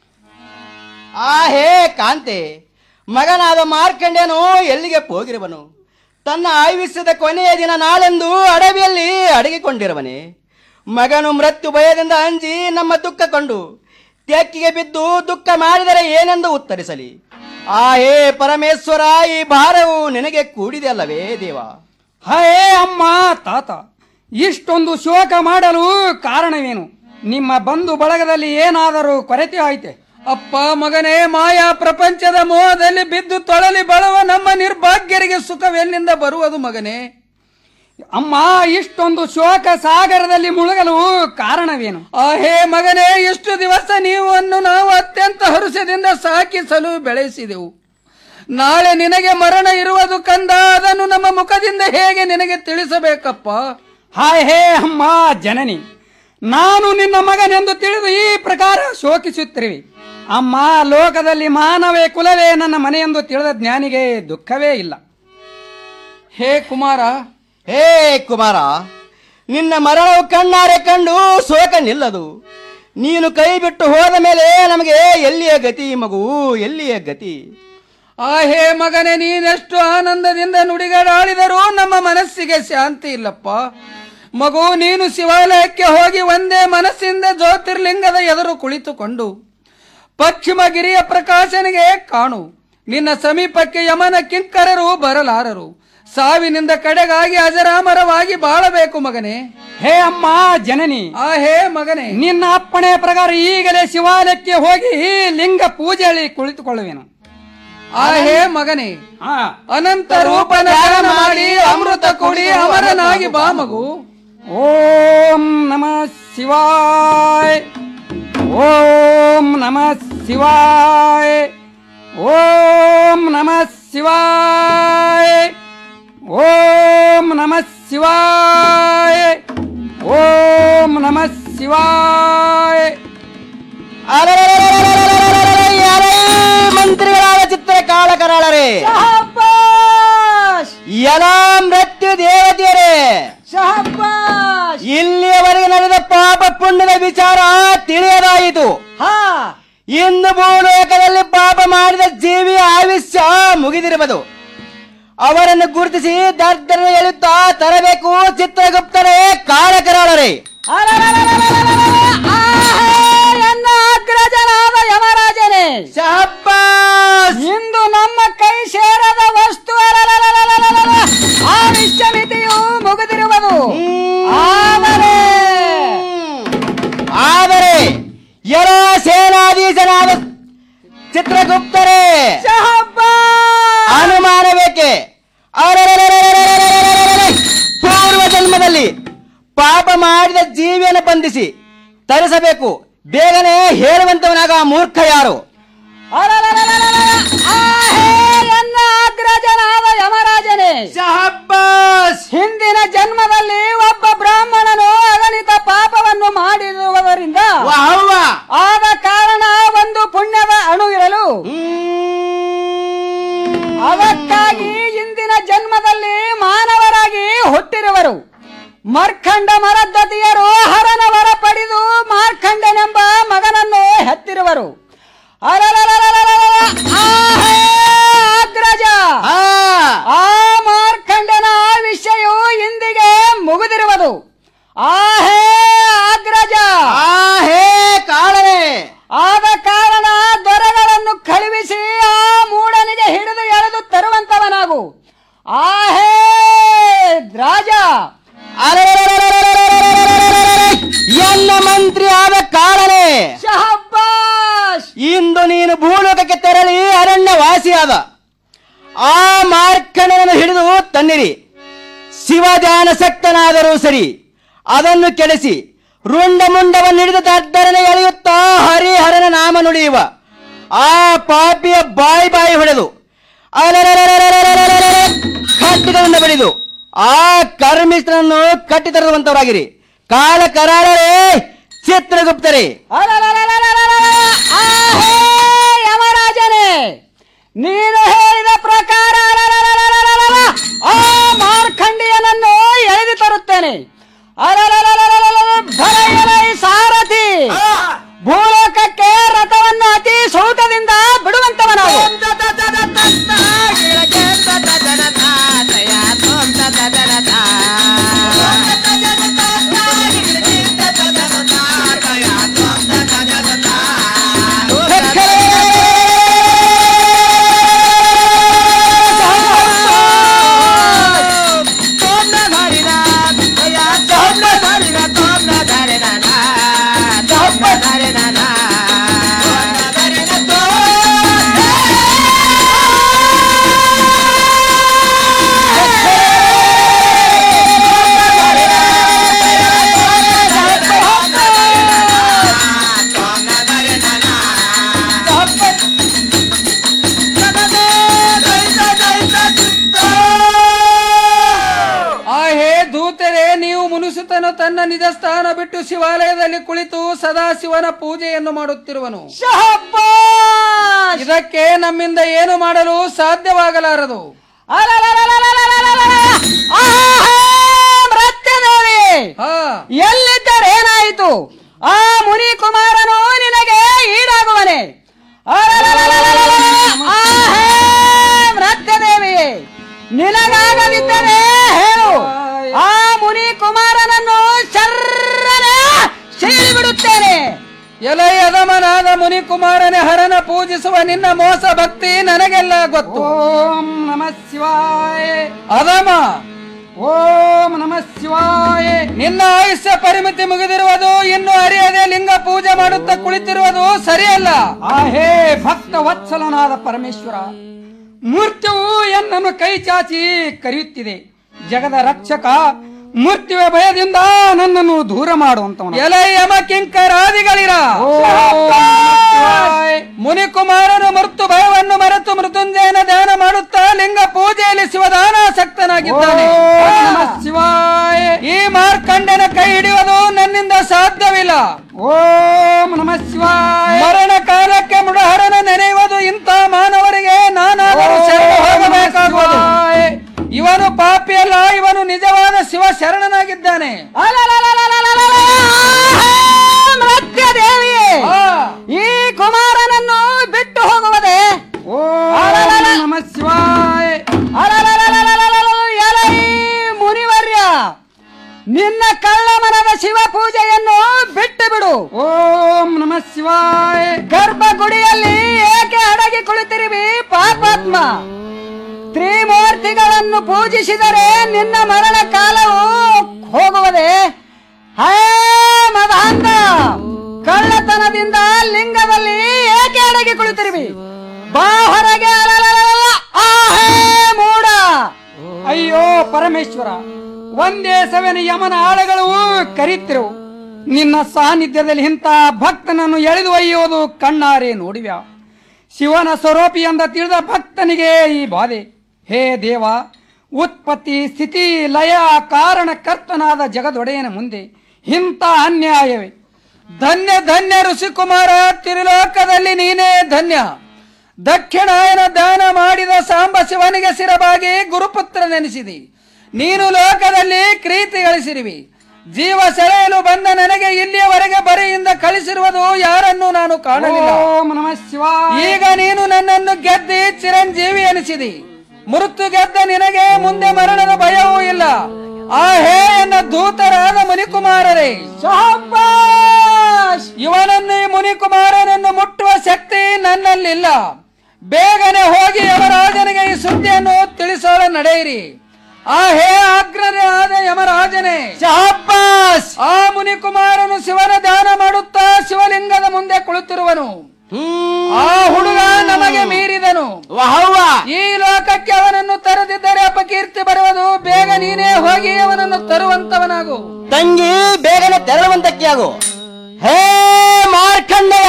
ಆ ಹೇ ಕಾಂತೆ ಮಗನಾದ ಮಾರ್ಕಂಡ್ಯನು ಎಲ್ಲಿಗೆ ಹೋಗಿರುವನು ತನ್ನ ಆಯುಷ್ಯದ ಕೊನೆಯ ದಿನ ನಾಳೆಂದು ಅಡವಿಯಲ್ಲಿ ಅಡಗಿಕೊಂಡಿರುವನೆ ಮಗನು ಮೃತ್ಯು ಭಯದಿಂದ ಅಂಜಿ ನಮ್ಮ ದುಃಖ ಕೊಂಡು ತೆಕ್ಕಿಗೆ ಬಿದ್ದು ದುಃಖ ಮಾಡಿದರೆ ಏನೆಂದು ಉತ್ತರಿಸಲಿ ಆ ಹೇ ಪರಮೇಶ್ವರ ಈ ಭಾರವು ನಿನಗೆ ಕೂಡಿದೆ ಅಲ್ಲವೇ ದೇವ ಹೇ ಅಮ್ಮ ತಾತ ಇಷ್ಟೊಂದು ಶೋಕ ಮಾಡಲು ಕಾರಣವೇನು ನಿಮ್ಮ ಬಂಧು ಬಳಗದಲ್ಲಿ ಏನಾದರೂ ಕೊರತೆ ಆಯ್ತೆ ಅಪ್ಪ ಮಗನೇ ಮಾಯಾ ಪ್ರಪಂಚದ ಮೋಹದಲ್ಲಿ ಬಿದ್ದು ತೊಳಲಿ ಬಳವ ನಮ್ಮ ನಿರ್ಭಾಗ್ಯರಿಗೆ ಸುಖವೆಲ್ಲಿಂದ ಬರುವುದು ಮಗನೇ ಅಮ್ಮ ಇಷ್ಟೊಂದು ಶೋಕ ಸಾಗರದಲ್ಲಿ ಮುಳುಗಲು ಕಾರಣವೇನು ಆ ಹೇ ಮಗನೇ ಇಷ್ಟು ದಿವಸ ನೀವನ್ನು ನಾವು ಅತ್ಯಂತ ಹರುಷದಿಂದ ಸಾಕಿಸಲು ಬೆಳೆಸಿದೆವು ನಾಳೆ ನಿನಗೆ ಮರಣ ಇರುವುದು ಕಂದ ಅದನ್ನು ನಮ್ಮ ಮುಖದಿಂದ ಹೇಗೆ ನಿನಗೆ ತಿಳಿಸಬೇಕಪ್ಪ ಹಾಯ್ ಹೇ ಅಮ್ಮ ಜನನಿ ನಾನು ನಿನ್ನ ಮಗನೆಂದು ತಿಳಿದು ಈ ಪ್ರಕಾರ ಶೋಕಿಸುತ್ತಿರುವೆ ಅಮ್ಮ ಲೋಕದಲ್ಲಿ ಮಾನವೇ ಕುಲವೇ ನನ್ನ ಮನೆಯೆಂದು ತಿಳಿದ ಜ್ಞಾನಿಗೆ ದುಃಖವೇ ಇಲ್ಲ ಹೇ ಕುಮಾರ ಹೇ ಕುಮಾರ ನಿನ್ನ ಮರಣವು ಕಣ್ಣಾರೆ ಕಂಡು ಶೋಕ ನಿಲ್ಲದು ನೀನು ಕೈ ಬಿಟ್ಟು ಹೋದ ಮೇಲೆ ನಮಗೆ ಎಲ್ಲಿಯ ಗತಿ ಮಗು ಎಲ್ಲಿಯ ಗತಿ ಆ ಹೇ ಮಗನೇ ನೀನೆಷ್ಟು ಆನಂದದಿಂದ ನುಡಿಗಳಾಡಿದರೂ ನಮ್ಮ ಮನಸ್ಸಿಗೆ ಶಾಂತಿ ಇಲ್ಲಪ್ಪ ಮಗು ನೀನು ಶಿವಾಲಯಕ್ಕೆ ಹೋಗಿ ಒಂದೇ ಮನಸ್ಸಿಂದ ಜ್ಯೋತಿರ್ಲಿಂಗದ ಎದುರು ಕುಳಿತುಕೊಂಡು ಪಶ್ಚಿಮ ಗಿರಿಯ ಪ್ರಕಾಶನಿಗೆ ಕಾಣು ನಿನ್ನ ಸಮೀಪಕ್ಕೆ ಯಮನ ಕಿಂಕರರು ಬರಲಾರರು ಸಾವಿನಿಂದ ಕಡೆಗಾಗಿ ಅಜರಾಮರವಾಗಿ ಬಾಳಬೇಕು ಮಗನೇ ಹೇ ಅಮ್ಮ ಜನನಿ ಆ ಹೇ ಮಗನೇ ನಿನ್ನ ಅಪ್ಪಣೆ ಪ್ರಕಾರ ಈಗಲೇ ಶಿವಾಲಯಕ್ಕೆ ಹೋಗಿ ಲಿಂಗ ಪೂಜೆಯಲ್ಲಿ ಕುಳಿತುಕೊಳ್ಳುವೆನು ಆ ಹೇ ಮಗನೇ ಹಾ ಅನಂತ ರೂಪನ ಧ್ಯಾನ ಮಾಡಿ ಅಮೃತ ಕುಡಿ ಅಮರನಾಗಿ ಬಾ ಮಗು ಓಂ ನಮಃ ಶಿವಾಯ ಓಂ ನಮಃ ಶಿವಾಯ ಓಂ ನಮಃ ಶಿವಾಯ ಓಂ ನಮಃ ಶಿವಾಯ ಓಂ ನಮಃ ಶಿವಾಯ ಅರೆರೆರೆರೆರೆರೆರೆರೆರೆರೆ, ಯಾರೇ ಮಂತ್ರಿಗಳಾದ ಚಿತ್ರ ಕಾಳ ಕರಾಳರೇ ಎಲ್ಲ ಮೃತ್ಯು ದೇವತೆಯರೇ ಇಲ್ಲಿಯವರೆಗೆ ನಡೆದ ಪಾಪ ಪುಣ್ಯದ ವಿಚಾರ ತಿಳಿಯದಾಯಿತು ಇನ್ನು ಭೂಲೋಕದಲ್ಲಿ ಪಾಪ ಮಾಡಿದ ಜೀವಿಯ ಆಯುಷ್ಯ ಮುಗಿದಿರುವುದು ಅವರನ್ನು ಗುರುತಿಸಿ ದರ್ದನ ಎಳುತ್ತಾ ತರಬೇಕು ಚಿತ್ರಗುಪ್ತರೇ ಕಾಳಕರಾಳರೇ ನನ್ನ ಅಗ್ರಜನಾದ ಯಮರಾಜನೇ ಶಹಬ್ಬಾಸ್ ಇಂದು ನಮ್ಮ ಕೈ ಸೇರದ ವಸ್ತು ಅಲಲಲಲಲಲಲ. ಆ ವಿಶ್ವಮಿತಿಯು ಮುಗಿದಿರುವುದು ಆದರೆ ಆದರೆ ಯರ ಸೇನಾಧೀಶನಾದ ಚಿತ್ರಗುಪ್ತರೇ ಅನುಮಾನ ಬೇಕೆ ಅರೆರೆರೆರೆರೆರೆರೆರೆರೆರೆ. ಪೂರ್ವ ಜನ್ಮದಲ್ಲಿ ಪಾಪ ಮಾಡಿದ ಜೀವಿಯನ್ನು ಬಂಧಿಸಿ ತರಿಸಬೇಕು ಬೇಗನೆ ಹೇಳುವಂತವನಾಗ ಮೂರ್ಖ ಯಾರು ಅಲಲಲಲಲಲ. ಆ ಹೇ ನನ್ನ ಅಗ್ರಜನಾದ ಯಮರಾಜನೇ ಶಹಬ್ಬಾಸ್ ಹಿಂದಿನ ಜನ್ಮದಲ್ಲಿ ಒಬ್ಬ ಬ್ರಾಹ್ಮಣನು ಅಗಣಿತ ಪಾಪವನ್ನು ಮಾಡಿರುವುದರಿಂದ ವಾಹವ್ವ. ಆದ ಕಾರಣ ಒಂದು ಪುಣ್ಯದ ಅಣು ಇರಲು ಅದಕ್ಕಾಗಿ ಇಂದಿನ ಜನ್ಮದಲ್ಲಿ ಮಾನವರಾಗಿ ಹುಟ್ಟಿರುವರು ಮರ್ಖಂಡ ಮರದ್ದತಿಯರು ಹರನ ವರ ಪಡೆದು ಮಾರ್ಖಂಡನೆಂಬ ಮಗನನ್ನು ಹೆತ್ತಿರುವರು ಅಲಲಲಲಲಲಲ. ಆ ಹೇ ಅಗ್ರಜ ಆ, ಆ ಮಾರ್ಖಂಡನ ವಿಷಯವು ಇಂದಿಗೆ ಮುಗಿದಿರುವುದು ಆ ಹೇ ಅಗ್ರಜ ಆ ಹೇ ಕಾಳನೆ ಆದ ಕಾರಣ ದೊರೆಗಳನ್ನು ಕಳುಹಿಸಿ ಆ ಮೂಡನಿಗೆ ಹಿಡಿದು ಎಳೆದು ತರುವಂತವನಾಗು ಆ ಹೇ ರಾಜ ಅರೆರೆರೆರೆರೆರೆರೆರೆರೆ. ಎಲ್ಲ ಮಂತ್ರಿ ಆದ ಕಾಳನೆ ಶಹಬ್ಬಾಷ್ ಇಂದು ನೀನು ಭೂಲೋಕಕ್ಕೆ ತೆರಳಿ ಅರಣ್ಯ ವಾಸಿಯಾದ ಆ ಮಾರ್ಕಂಡನನ್ನು ಹಿಡಿದು ತನ್ನಿರಿ ಶಿವಧ್ಯಾನ ಸಕ್ತನಾದರೂ ಸರಿ ಅದನ್ನು ಕೆಡಿಸಿ ರುಂಡ ಮುಂಡವನ್ನು ಹಿಡಿದು ದದ್ದರನೆ ಎಳೆಯುತ್ತಾ ಹರಿಹರನ ನಾಮ ನುಡಿಯುವ ಆ ಪಾಪಿಯ ಬಾಯಿ ಬಾಯಿ ಹೊಡೆದು ಅಲರರರರರರರರರ ಖಡ್ಗದಿಂದ ಬಡಿದು ಆ ಕರ್ಮಿಷ್ಠನನ್ನು ಕಟ್ಟಿ ತರುವಂತವರಾಗಿರಿ ಕಾಲ ಕರಾಳರೇ ಚಿತ್ರಗುಪ್ತರೇ ಆಹೇ ಯಮರಾಜನೇ ನೀನು ಹೇಳಿದ ಪ್ರಕಾರ ಅಲಲಲಲಲಲಲ, ಆ ಮಾರ್ಖಂಡಿಯನನ್ನು ಎಳೆದು ತರುತ್ತೇನೆ ಅಲಲಲಲಲಲಲ, ಭರ ಎಲೈ ಸಾರಥಿ ಭೂಲೋಕಕ್ಕೆ ರಥವನ್ನು ಅತಿ ಸೌಟದಿಂದ ಬಿಡುವಂತವನಾಗು ಆ ಹೇ ದೂತರೇ ನೀವು ಮುನಿಸುತನು ತನ್ನ ನಿಜ ಸ್ಥಾನ ಬಿಟ್ಟು ಶಿವಾಲಯದಲ್ಲಿ ಕುಳಿತು ಸದಾ ಶಿವನ ಪೂಜೆಯನ್ನು ಮಾಡುತ್ತಿರುವನು ಇದಕ್ಕೆ ನಮ್ಮಿಂದ ಏನು ಮಾಡಲು ಸಾಧ್ಯವಾಗಲಾರದು ಮೃತ್ಯದೇವಿ ಎಲ್ಲಿದ್ದರೇನಾಯಿತು ಆ ಮುನಿ ಕುಮಾರನು ನಿನಗೆ ಈಡಾಗುವನೆ ಆಹೇ ಮೃತ್ಯದೇವಿ ನಿನಗಾಗದಿದ್ದರೆ ಹೇಳು ಆ ಮುನಿ ಕುಮಾರನನ್ನು ಶರ್ರನೆ ಸೀಳಿಬಿಡುತ್ತೇನೆ ಎಲೈ ಅಧಮನಾದ ಮುನಿಕುಮಾರನೇ ಹರನ ಪೂಜಿಸುವ ನಿನ್ನ ಮೋಸ ಭಕ್ತಿ ನನಗೆಲ್ಲ ಗೊತ್ತು ಓಂ ನಮ ಶಿವಾಯ ಅಧಮ ಓಂ ನಮ ಶಿವಾಯ ನಿನ್ನ ಆಯುಷ್ಯ ಪರಿಮಿತಿ ಮುಗಿದಿರುವುದು ಇನ್ನು ಅರಿಯದೆ ಲಿಂಗ ಪೂಜೆ ಮಾಡುತ್ತಾ ಕುಳಿತಿರುವುದು ಸರಿಯಲ್ಲ ಆಹೇ ಭಕ್ತ ವತ್ಸಲನಾದ ಪರಮೇಶ್ವರ ಮೃತ್ಯುವು ಎನ್ನನ್ನು ಕೈ ಚಾಚಿ ಕರೆಯುತ್ತಿದೆ ಜಗದ ರಕ್ಷಕ ಮೃತ್ಯುವ ಭಯದಿಂದ ನನ್ನನ್ನು ದೂರ ಮಾಡುವಂತವನು ಎಲೈ ಯಮ ಕಿಂಕರಾದಿಗಳಿರ ಮುನಿಕುಮಾರನು ಮೃತ್ಯು ಭಯವನ್ನು ಮರೆತು ಮೃತ್ಯುಂಜಯನ ಧ್ಯಾನ ಮಾಡುತ್ತಾ ಲಿಂಗ ಪೂಜೆಯಲ್ಲಿ ಶಿವದಾನಾಸಕ್ತನಾಗಿದ್ದಾನೆ ಓಂ ನಮಃ ಶಿವಾಯ ಈ ಮಾರ್ಕಂಡನ ಕೈ ಹಿಡಿಯುವುದು ನನ್ನಿಂದ ಸಾಧ್ಯವಿಲ್ಲ ಓಂ ನಮಃ ಶಿವಾಯ ಮರಣ ಕಾಲಕ್ಕೆ ಮೃಡಹರನ ನೆನೆಯುವುದು ಇಂಥ ಮಾನವರಿಗೆ ನಾನಾದರೂ ಶರಣ ಹೋಗಬೇಕಾಗುವುದು ಇವನು ಪಾಪಿಯಲ್ಲ ಇವನು ನಿಜವಾದ ಶಿವ ಶರಣನಾಗಿದ್ದಾನೆ ಮೃತ್ಯದೇವಿಯೇ ಈ ಕುಮಾರನನ್ನು ಬಿಟ್ಟು ಹೋಗುವುದೇ ಓಂ ನಮಃ ಶಿವಾಯ ಎಲೈ ಮುನಿವರ್ಯ ನಿನ್ನ ಕಳ್ಳ ಮನದ ಶಿವ ಪೂಜೆಯನ್ನು ಬಿಟ್ಟು ಬಿಡು ಓಂ ನಮಃ ಶಿವಾಯ ಗರ್ಭಗುಡಿಯಲ್ಲಿ ಏಕೆ ಅಡಗಿ ಕುಳಿತಿರುವಿ ಪಾಪಾತ್ಮ ತ್ರಿಮೂರ್ತಿಗಳನ್ನು ಪೂಜಿಸಿದರೆ ನಿನ್ನ ಮರಣ ಕಾಲವು ಹೋಗುವುದೇ ಹೇ ಮದಾಂತ ಕಳ್ಳತನದಿಂದ ಲಿಂಗದಲ್ಲಿ ಏಕೆ ಅಡಗಿ ಕುಳಿತಿರುವಿ ಬಾ ಹೊರಗೆ ಅಲಲಲಲ, ಆಹೇ ಮೂಡ ಅಯ್ಯೋ ಪರಮೇಶ್ವರ ಒಂದೇ ಸವೆನ ಯಮನ ಆಳೆಗಳು ಕರೀತಿರು ನಿನ್ನ ಸಾನ್ನಿಧ್ಯದಲ್ಲಿ ಇಂಥ ಭಕ್ತನನ್ನು ಎಳೆದು ಒಯ್ಯುವುದು ಕಣ್ಣಾರೆ ನೋಡಿವ್ಯಾ ಶಿವನ ಸ್ವರೂಪಿ ಎಂದ ತಿಳಿದ ಭಕ್ತನಿಗೆ ಈ ಬಾಧೆ ಹೇ ದೇವ ಉತ್ಪತ್ತಿ ಸ್ಥಿತಿ ಲಯ ಕಾರಣಕರ್ತನಾದ ಜಗದೊಡೆಯನ ಮುಂದೆ ಇಂಥ ಅನ್ಯಾಯವೇ ಧನ್ಯ ಧನ್ಯ ಋಷಿಕುಮಾರ ತಿರುಲೋಕದಲ್ಲಿ ನೀನೇ ಧನ್ಯ ದಕ್ಷಿಣಾಯನ ದಾನ ಮಾಡಿದ ಸಾಂಬ ಶಿವನಿಗೆ ಸಿರಬಾಗಿ ಗುರುಪುತ್ರ ನೆನೆಸಿದಿ ನೀನು ಲೋಕದಲ್ಲಿ ಕ್ರೀತಿ ಗಳಿಸಿರುವಿ ಜೀವ ಸೆಳೆಯಲು ಬಂದ ನನಗೆ ಇಲ್ಲಿಯವರೆಗೆ ಬರೆಯಿಂದ ಕಳಿಸಿರುವುದು ಯಾರನ್ನು ನಾನು ಕಾಣಲಿಲ್ಲ ಓಂ ನಮಃ ಶಿವಾಯ ಈಗ ನೀನು ನನ್ನನ್ನು ಗೆದ್ದಿ ಚಿರಂಜೀವಿ ಎನಿಸಿದಿ ಮೃತ್ಯು ಗೆದ್ದ ನಿನಗೆ ಮುಂದೆ ಮರಣದ ಭಯವೂ ಇಲ್ಲ ಆ ಹೇ ಎನ್ನ ದೂತರಾದ ಮುನಿಕುಮಾರರೇ ಇವನನ್ನು ಈ ಮುನಿಕುಮಾರನನ್ನು ಮುಟ್ಟುವ ಶಕ್ತಿ ನನ್ನಲ್ಲಿಲ್ಲ ಬೇಗನೆ ಹೋಗಿ ಯವರಾಜನಿಗೆ ಈ ಸುದ್ದಿಯನ್ನು ತಿಳಿಸೋಳ ನಡೆಯಿರಿ ಆ ಹೇ ಅಗ್ರನೇ ಆದ ಯಮರಾಜನೇ ಶಹಬ್ಬಾಸ್ ಆ ಮುನಿಕುಮಾರನು ಶಿವನ ಧ್ಯಾನ ಮಾಡುತ್ತಾ ಶಿವಲಿಂಗದ ಮುಂದೆ ಕುಳಿತಿರುವನು ಆ ಹುಡುಗ ನಮಗೆ ಮೀರಿದನು ವಹವ್ವ ಈ ಲೋಕಕ್ಕೆ ಅವನನ್ನು ತರದಿದ್ದರೆ ಅಪಕೀರ್ತಿ ಬರುವುದು ಬೇಗ ನೀನೇ ಹೋಗಿ ಅವನನ್ನು ತರುವಂತವನಾಗು ತಂಗಿ ಬೇಗನೆ ತೆರಳುವಂತಕ್ಕೆ ಆಗು ಹೇ ಮಾರ್ಕಂಡೆಯ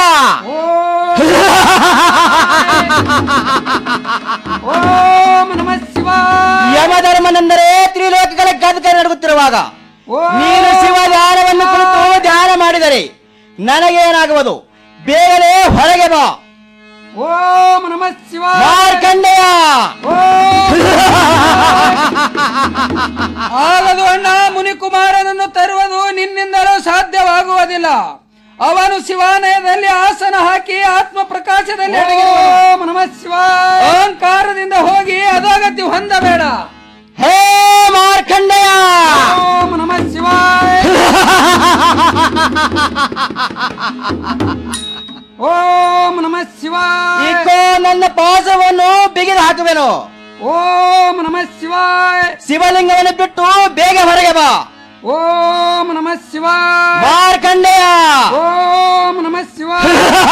ಓಂ ನಮ ಶಿವಾಯ ಯಮಧರ್ಮನೆಂದರೆ ತ್ರಿಲೋಕಗಳ ಗದ್ಕ ನಡುಗುತ್ತಿರುವಾಗ ನೀನು ಶಿವ ಧ್ಯಾನವನ್ನು ಕುರಿತು ಧ್ಯಾನ ಮಾಡಿದರೆ ನನಗೇನಾಗುವುದು ಬೇಗನೆ ಹೊರಗೆ ಬಾ ಓಂ ನಮ ಶಿವಾಯ ಮಾರ್ಕಂಡೆಯ ಆಗದು ಅಣ್ಣ ಮುನಿಕುಮಾರನನ್ನು ತರುವುದು ನಿನ್ನಿಂದಲೂ ಸಾಧ್ಯವಾಗುವುದಿಲ್ಲ ಅವನು ಶಿವಾಲಯದಲ್ಲಿ ಆಸನ ಹಾಕಿ ಆತ್ಮ ಪ್ರಕಾಶದಲ್ಲಿ ಓಂ ನಮ ಶಿವಾಯ ಅಹಂಕಾರದಿಂದ ಹೋಗಿ ಅಧೋಗತಿ ಹೊಂದಬೇಡ ಹೇ ಮಾರ್ಕಂಡೆಯ ಓಂ ನಮ ಶಿವಾಯ ಓಂ ನಮ ಶಿವಾಯ ಇಕೋ ನನ್ನ ಪಾಸವನ್ನು ಬಿಗಿದು ಹಾಕುವೆನು ಓಂ ನಮ ಶಿವಾಯ ಶಿವಲಿಂಗವನ್ನು ಬಿಟ್ಟು ಬೇಗ ಹೊರಗೆ ಬಾ ಓಂ ನಮ ಶಿವಾಯ ಮಾರ್ಕಂಡೆಯ ಓಂ ನಮ ಶಿವಾಯ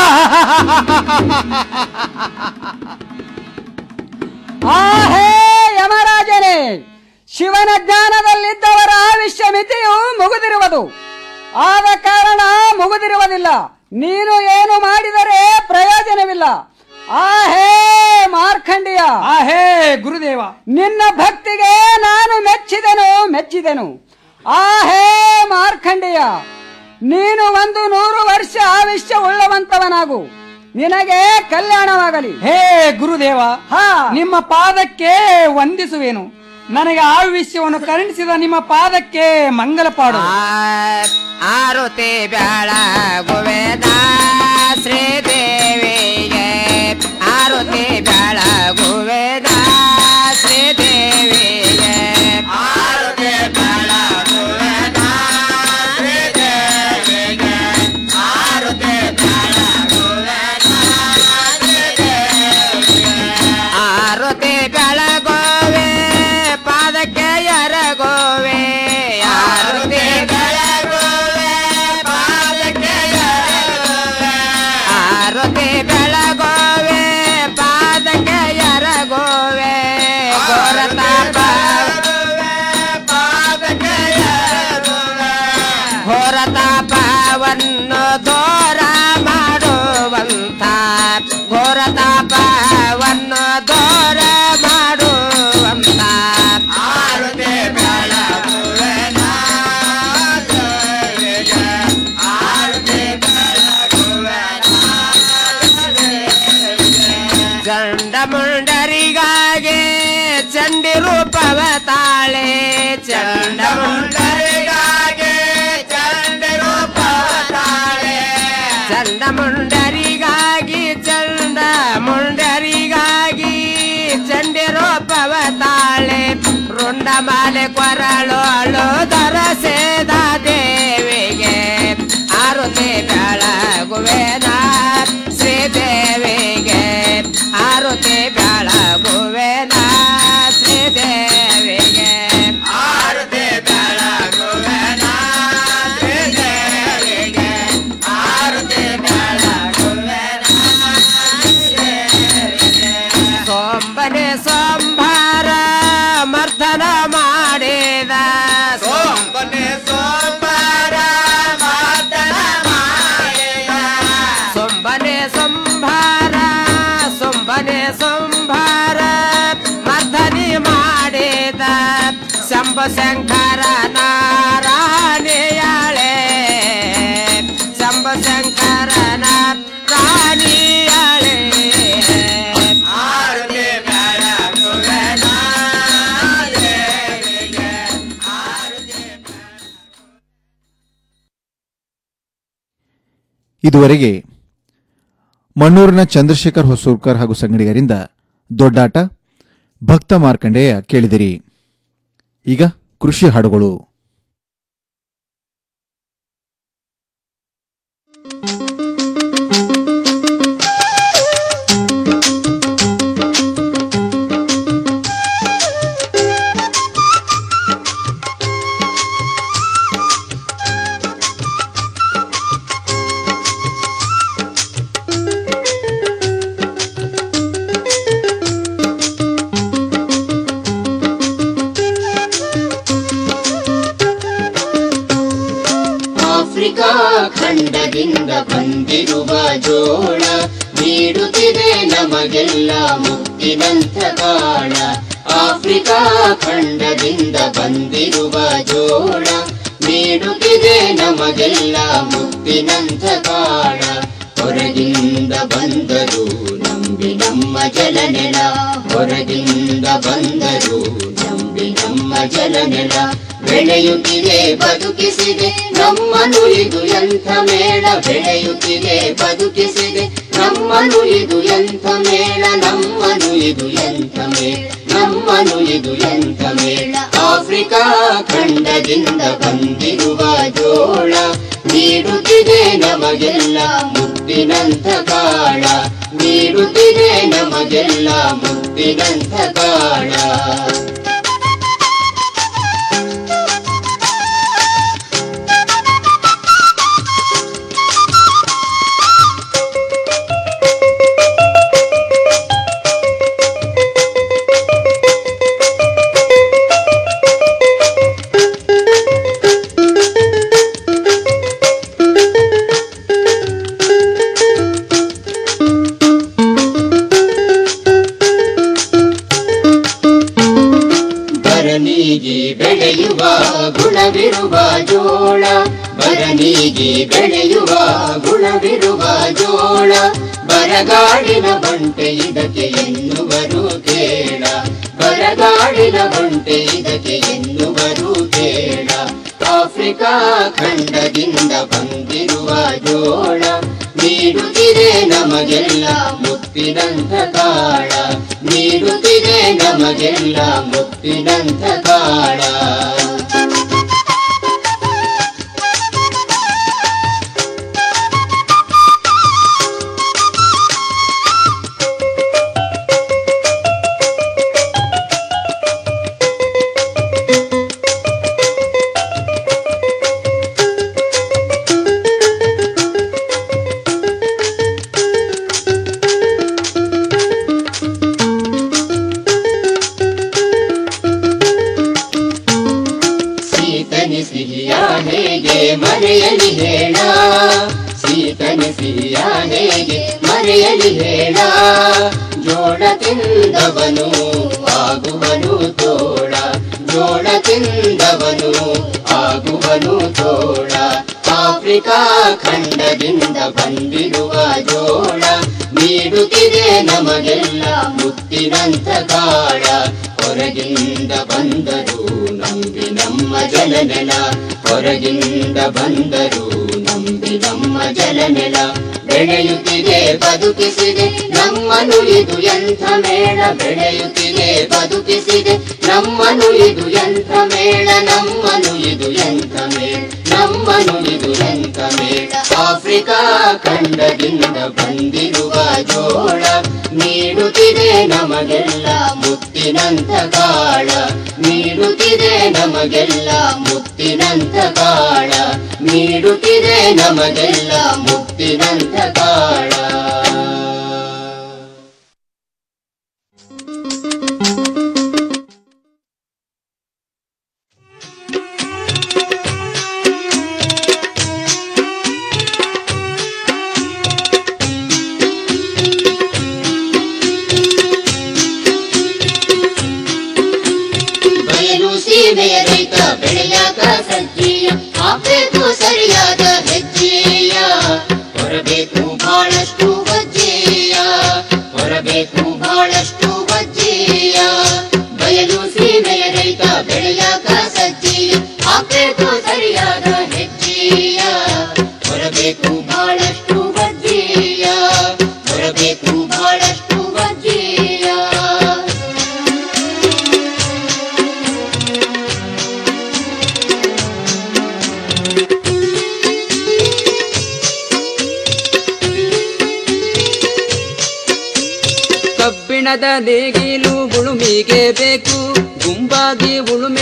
ಆ ಹೇ ಯಮರಾಜನೇ ಶಿವನ ಜ್ಞಾನದಲ್ಲಿದ್ದವರ ಆವಿಷ್ಯ ಮಿತಿಯು ಮುಗಿದಿರುವುದು ಆದ ಕಾರಣ ಮುಗಿದಿರುವುದಿಲ್ಲ ನೀನು ಏನು ಮಾಡಿದರೆ ಪ್ರಯೋಜನವಿಲ್ಲ ಆ ಹೇ ಮಾರ್ಖಂಡಿಯ ಆ ಹೇ ಗುರುದೇವ ನಿನ್ನ ಭಕ್ತಿಗೆ ನಾನು ಮೆಚ್ಚಿದೆನು ಮೆಚ್ಚಿದೆನು ಆ ಹೇ ಮಾರ್ಖಂಡಿಯ ನೀನು ಒಂದು ನೂರು ವರ್ಷ ಆವಿಷ್ಯ ಉಳ್ಳವಂತವನಾಗು ನಿನಗೆ ಕಲ್ಯಾಣವಾಗಲಿ ಹೇ ಗುರುದೇವ ಹಾ ನಿಮ್ಮ ಪಾದಕ್ಕೆ ವಂದಿಸುವೆನು ನನಗೆ ಆಯುಷ್ಯವನ್ನು ಕರುಣಿಸಿದ ನಿಮ್ಮ ಪಾದಕ್ಕೆ ಮಂಗಲ ಪಾಡು ಆರುತಿ ಬೆಳಗುವೆದ ಶ್ರೀದೇವಿಗೆ ಆರುತಿ ಬೆಳಗುವೆದ ಶ್ರೀದೇವಿಗೆ ಆರುತಿ ಬೆಳಗುವೆದ ಶ್ರೀದೇವಿಗೆ ಆರುತಿ ಬೆಳಗುವೆದ ಆರುತಿ ಬೆಳಗೋವೆ ಪಾದಕ್ಕೆ ಎರಗೋವೆ ಆರುತಿ ಬೆಳಗೋವೆ ಪಾದಕ್ಕೆ ಎರಗೋವೆ ಆರುತಿ ಬೆಳಗೋವೆ ಪಾದಕ್ಕೆ ಎರಗೋವೆ ಘೋರತಾಪ ಪಾದಕ್ಕೆ ಎರಗೋವೆ ಘೋರತಾಪವನ್ನು ದೂರ ಮಾಡುವಂತ ಘೋರತಾಪವನ್ನು ದೂರ ಮಾಡುವಂತ ಆರುತಿ ಬೆಳಗುವೆನ ದೇವಿಗೆ, ಆರುತಿ ಬೆಳಗುವೆನ ಚಂಡ ಮುಂಡರಿಗಾಗಿ ಚಂಡಿ ರೂಪವ ತಾಳೆ ಚಂಡ ಮುಂಡರಿಗಾಗಿ ಚಂಡಿ ರೂಪವ ತಾಳೆ ಚಂಡ ಮುಂಡರಿಗಾಗಿ ಚಂಡ ಮುಂಡರಿಗಾಗಿ ಚಂಡಿ ರೂಪವ ತಾಳೆ ರುಂಡ ಮಾಲೆ ಕೊರಳೋಳು ದರಸೇದ ದೇವಿಗೆ ಆರುತಿ ಬೆಳಗುವೆನ ಶ್ರೀದೇವಿಗೆ ಆರುತಿ ಬೆಳಗುವೆನ ಶ್ರೀದೇವಿಗೆ ಆರುತಿ ಬೆಳಗುವೆನ ಶ್ರೀದೇವಿಗೆ ಆರುತಿ ಬೆಳಗುವೆನ ಸೋಂಬನೆ ಸೋಂಬಾರ ಮರ್ದನ ಮಾಡಿದ ಸೋಂಬನೆ ಸೋಂಬಾರ ಮರ್ದನ ಮಾಡಿದ ಸೊಂಬನೆ ಸೊಂಬಾರ ಸೊಂಬನೆ ಸೊಂಬಾರ ಮರ್ದನಿ ಮಾಡಿದ ಶಂಭ ಶಂಕರ ನಾರಾಯಣೆಯಾಳೆ ಶಂಭ ಶಂಕರನ ರಾಣಿಯಾಳೆ ಆರತಿ ಬೆಳಗುವೆನ ದೇವಿಗೆ ಇದುವರೆಗೆ ಮಣ್ಣೂರಿನ ಚಂದ್ರಶೇಖರ್ ಹೊಸೂರ್ಕರ್ ಹಾಗೂ ಸಂಗಡಿಗರಿಂದ ದೊಡ್ಡಾಟ ಭಕ್ತ ಮಾರ್ಕಂಡೇಯ ಕೇಳಿದಿರಿ ಈಗ ಕೃಷಿ ಹಾಡುಗಳು ಆಫ್ರಿಕಾ ಖಂಡದಿಂದ ಬಂದಿರುವ ಜೋಳ ನೀಡುತ್ತಿದೆ ನಮಗೆಲ್ಲ ಮುಕ್ತಿನಂತ ಕಾಳ ಆಫ್ರಿಕಾ ಖಂಡದಿಂದ ಬಂದಿರುವ ಜೋಳ ನೀಡುತ್ತಿದೆ ನಮಗೆಲ್ಲ ಮುಕ್ತಿನಂತ ಕಾಳ ಹೊರಗಿಂದ ಬಂದರು ನಂಬಿ ನಮ್ಮ ಜಲನೆಲ ಹೊರಗಿಂದ ಬಂದರು ನಂಬಿ ನಮ್ಮ ಜಲನೆಲ ಬೆಳೆಯುತ್ತಿದೆ ಬದುಕಿಸಿದೆ ನಮ್ಮನು ಇದು ಎಂಥ ಮೇಳ ಬೆಳೆಯುತ್ತಿದೆ ಬದುಕಿಸಿದೆ ನಮ್ಮನು ಇದು ಎಂಥ ಮೇಳ ನಮ್ಮನು ಇದು ಎಂಥ ಮೇಳ ನಮ್ಮನು ಇದು ಎಂಥ ಮೇಳ ಆಫ್ರಿಕಾ ಖಂಡದಿಂದ ಬಂದಿರುವ ಜೋಳ ನೀಡುತ್ತಿದೆ ನಮಗೆಲ್ಲ ಮುತ್ತಿನಂತ ಕಾಳ ನೀಡುತ್ತಿದೆ ನಮಗೆಲ್ಲ ಮುತ್ತಿನಂತ ಕಾಳ ಬರನೀಗಿ ಬೆಳೆಯುವ ಗುಣವಿರುವ ಜೋಳ ಬರನೀಗಿ ಬೆಳೆಯುವ ಗುಣವಿರುವ ಜೋಳ ಬರಗಾಡಿನ ಬಂಟೆ ಇದಕ್ಕೆ ಎನ್ನುವರು ಕೇಳ ಬರಗಾಡಿನ ಬಂಟೆ ಇದಕ್ಕೆ ಎನ್ನುವರು ಕೇಳ ಆಫ್ರಿಕಾ ಖಂಡದಿಂದ ಬಂದಿರುವ ಜೋಳ ನೀಡುತ್ತಿದೆ ನಮಗೆಲ್ಲ ಮುತ್ತಿನಂತ ಕಾಳ ನೀಡುತ್ತಿದೆ ನಮಗೆಲ್ಲ ಮುತ್ತಿನಂತ ಕಾಳ ಸೀತನಿ ಸಿಹಿಯ ಹೇಗೆ ಮರೆಯಲಿ ಹೇಳ ಸೀತನಿ ಸಿಹಿಯ ಹೇಗೆ ಮರೆಯಲಿ ಹೇಳ ಜೋಳ ತಿಂದವನು ಆಗುವನು ತೋಳ ಜೋಳ ತಿಂದವನು ಆಗುವನು ತೋಳ ಆಫ್ರಿಕಾ ಖಂಡದಿಂದ ಬಂದಿರುವ ಜೋಳ ನೀಡುತ್ತಿದೆ ನಮಗೆಲ್ಲ ಮುತ್ತಿನಂತ ಕಾಳ ಹೊರಗಿಂದ ಬಂದರು ನಂಬಿ ನಮ್ಮ ಜಲನೆಲ ಹೊರಗಿಂದ ಬಂದರು ನಂಬಿ ನಮ್ಮ ಜಲನೆಲ ಬೆಳೆಯುತ್ತಿದೆ ಬದುಕಿಸಿದೆ ನಮ್ಮನು ಇದು ಎಂಥ ಮೇಳ ಬೆಳೆಯುತ್ತಿದೆ ಬದುಕಿಸಿದೆ ನಮ್ಮನು ಇದು ಎಂಥ ಮೇಳ ನಮ್ಮನು ಇದು ಎಂಥ ಮೇಳ ನಮ್ಮನು ಇದು ಎಂಥ ಮೇಳ ಆಫ್ರಿಕಾ ಖಂಡದಿಂದ ಬಂದಿರುವ ಜೋಳ ನೀಡುತ್ತಿದೆ ನಮಗೆಲ್ಲ ಮುತ್ತಿನಂತ ಕಾಳ ನೀಡುತ್ತಿದೆ ನಮಗೆಲ್ಲ ಮುತ್ತಿನಂತ ಕಾಳ ನೀಡುತ್ತಿದೆ ನಮಗೆಲ್ಲ ಮುತ್ತಿನಂತ ಕಾಳ ಬಯಲು ಸೀಮೆಯ ರೈತ ಬೆಳೆಯಾಕ ಸಜ್ಜೀಯ ಹಾಕ್ಬೇಕು ಸರಿಯಾದ ಹೆಜ್ಜೆಯ ಹೊರಬೇಕು ಬಹಳಷ್ಟು ವಜ್ಜೆಯ ಹೊರಬೇಕು ಬಹಳಷ್ಟು ವಜ್ಜೆಯ ಬಯಲು ಸೀಮೆಯ ರೈತ ಬೆಳೆಯಾಕ ಸಜ್ಜೀಯ ಹಾಕ್ಬೇಕು ಸರಿಯಾದ ಹೆಜ್ಜೆಯ ಹೊರಬೇಕು ಬಹಳಷ್ಟು ವಜ್ಜೆಯ ಹೊರಬೇಕು ಬಹಳಷ್ಟು ವಜ್ಜೆಯ ಕಬ್ಬಿಣದ ನೇಗಿಲು ಉಳುಮಿಗೆ ಬೇಕು ಗುಂಪಾಗಿ ಉಳುಮೆ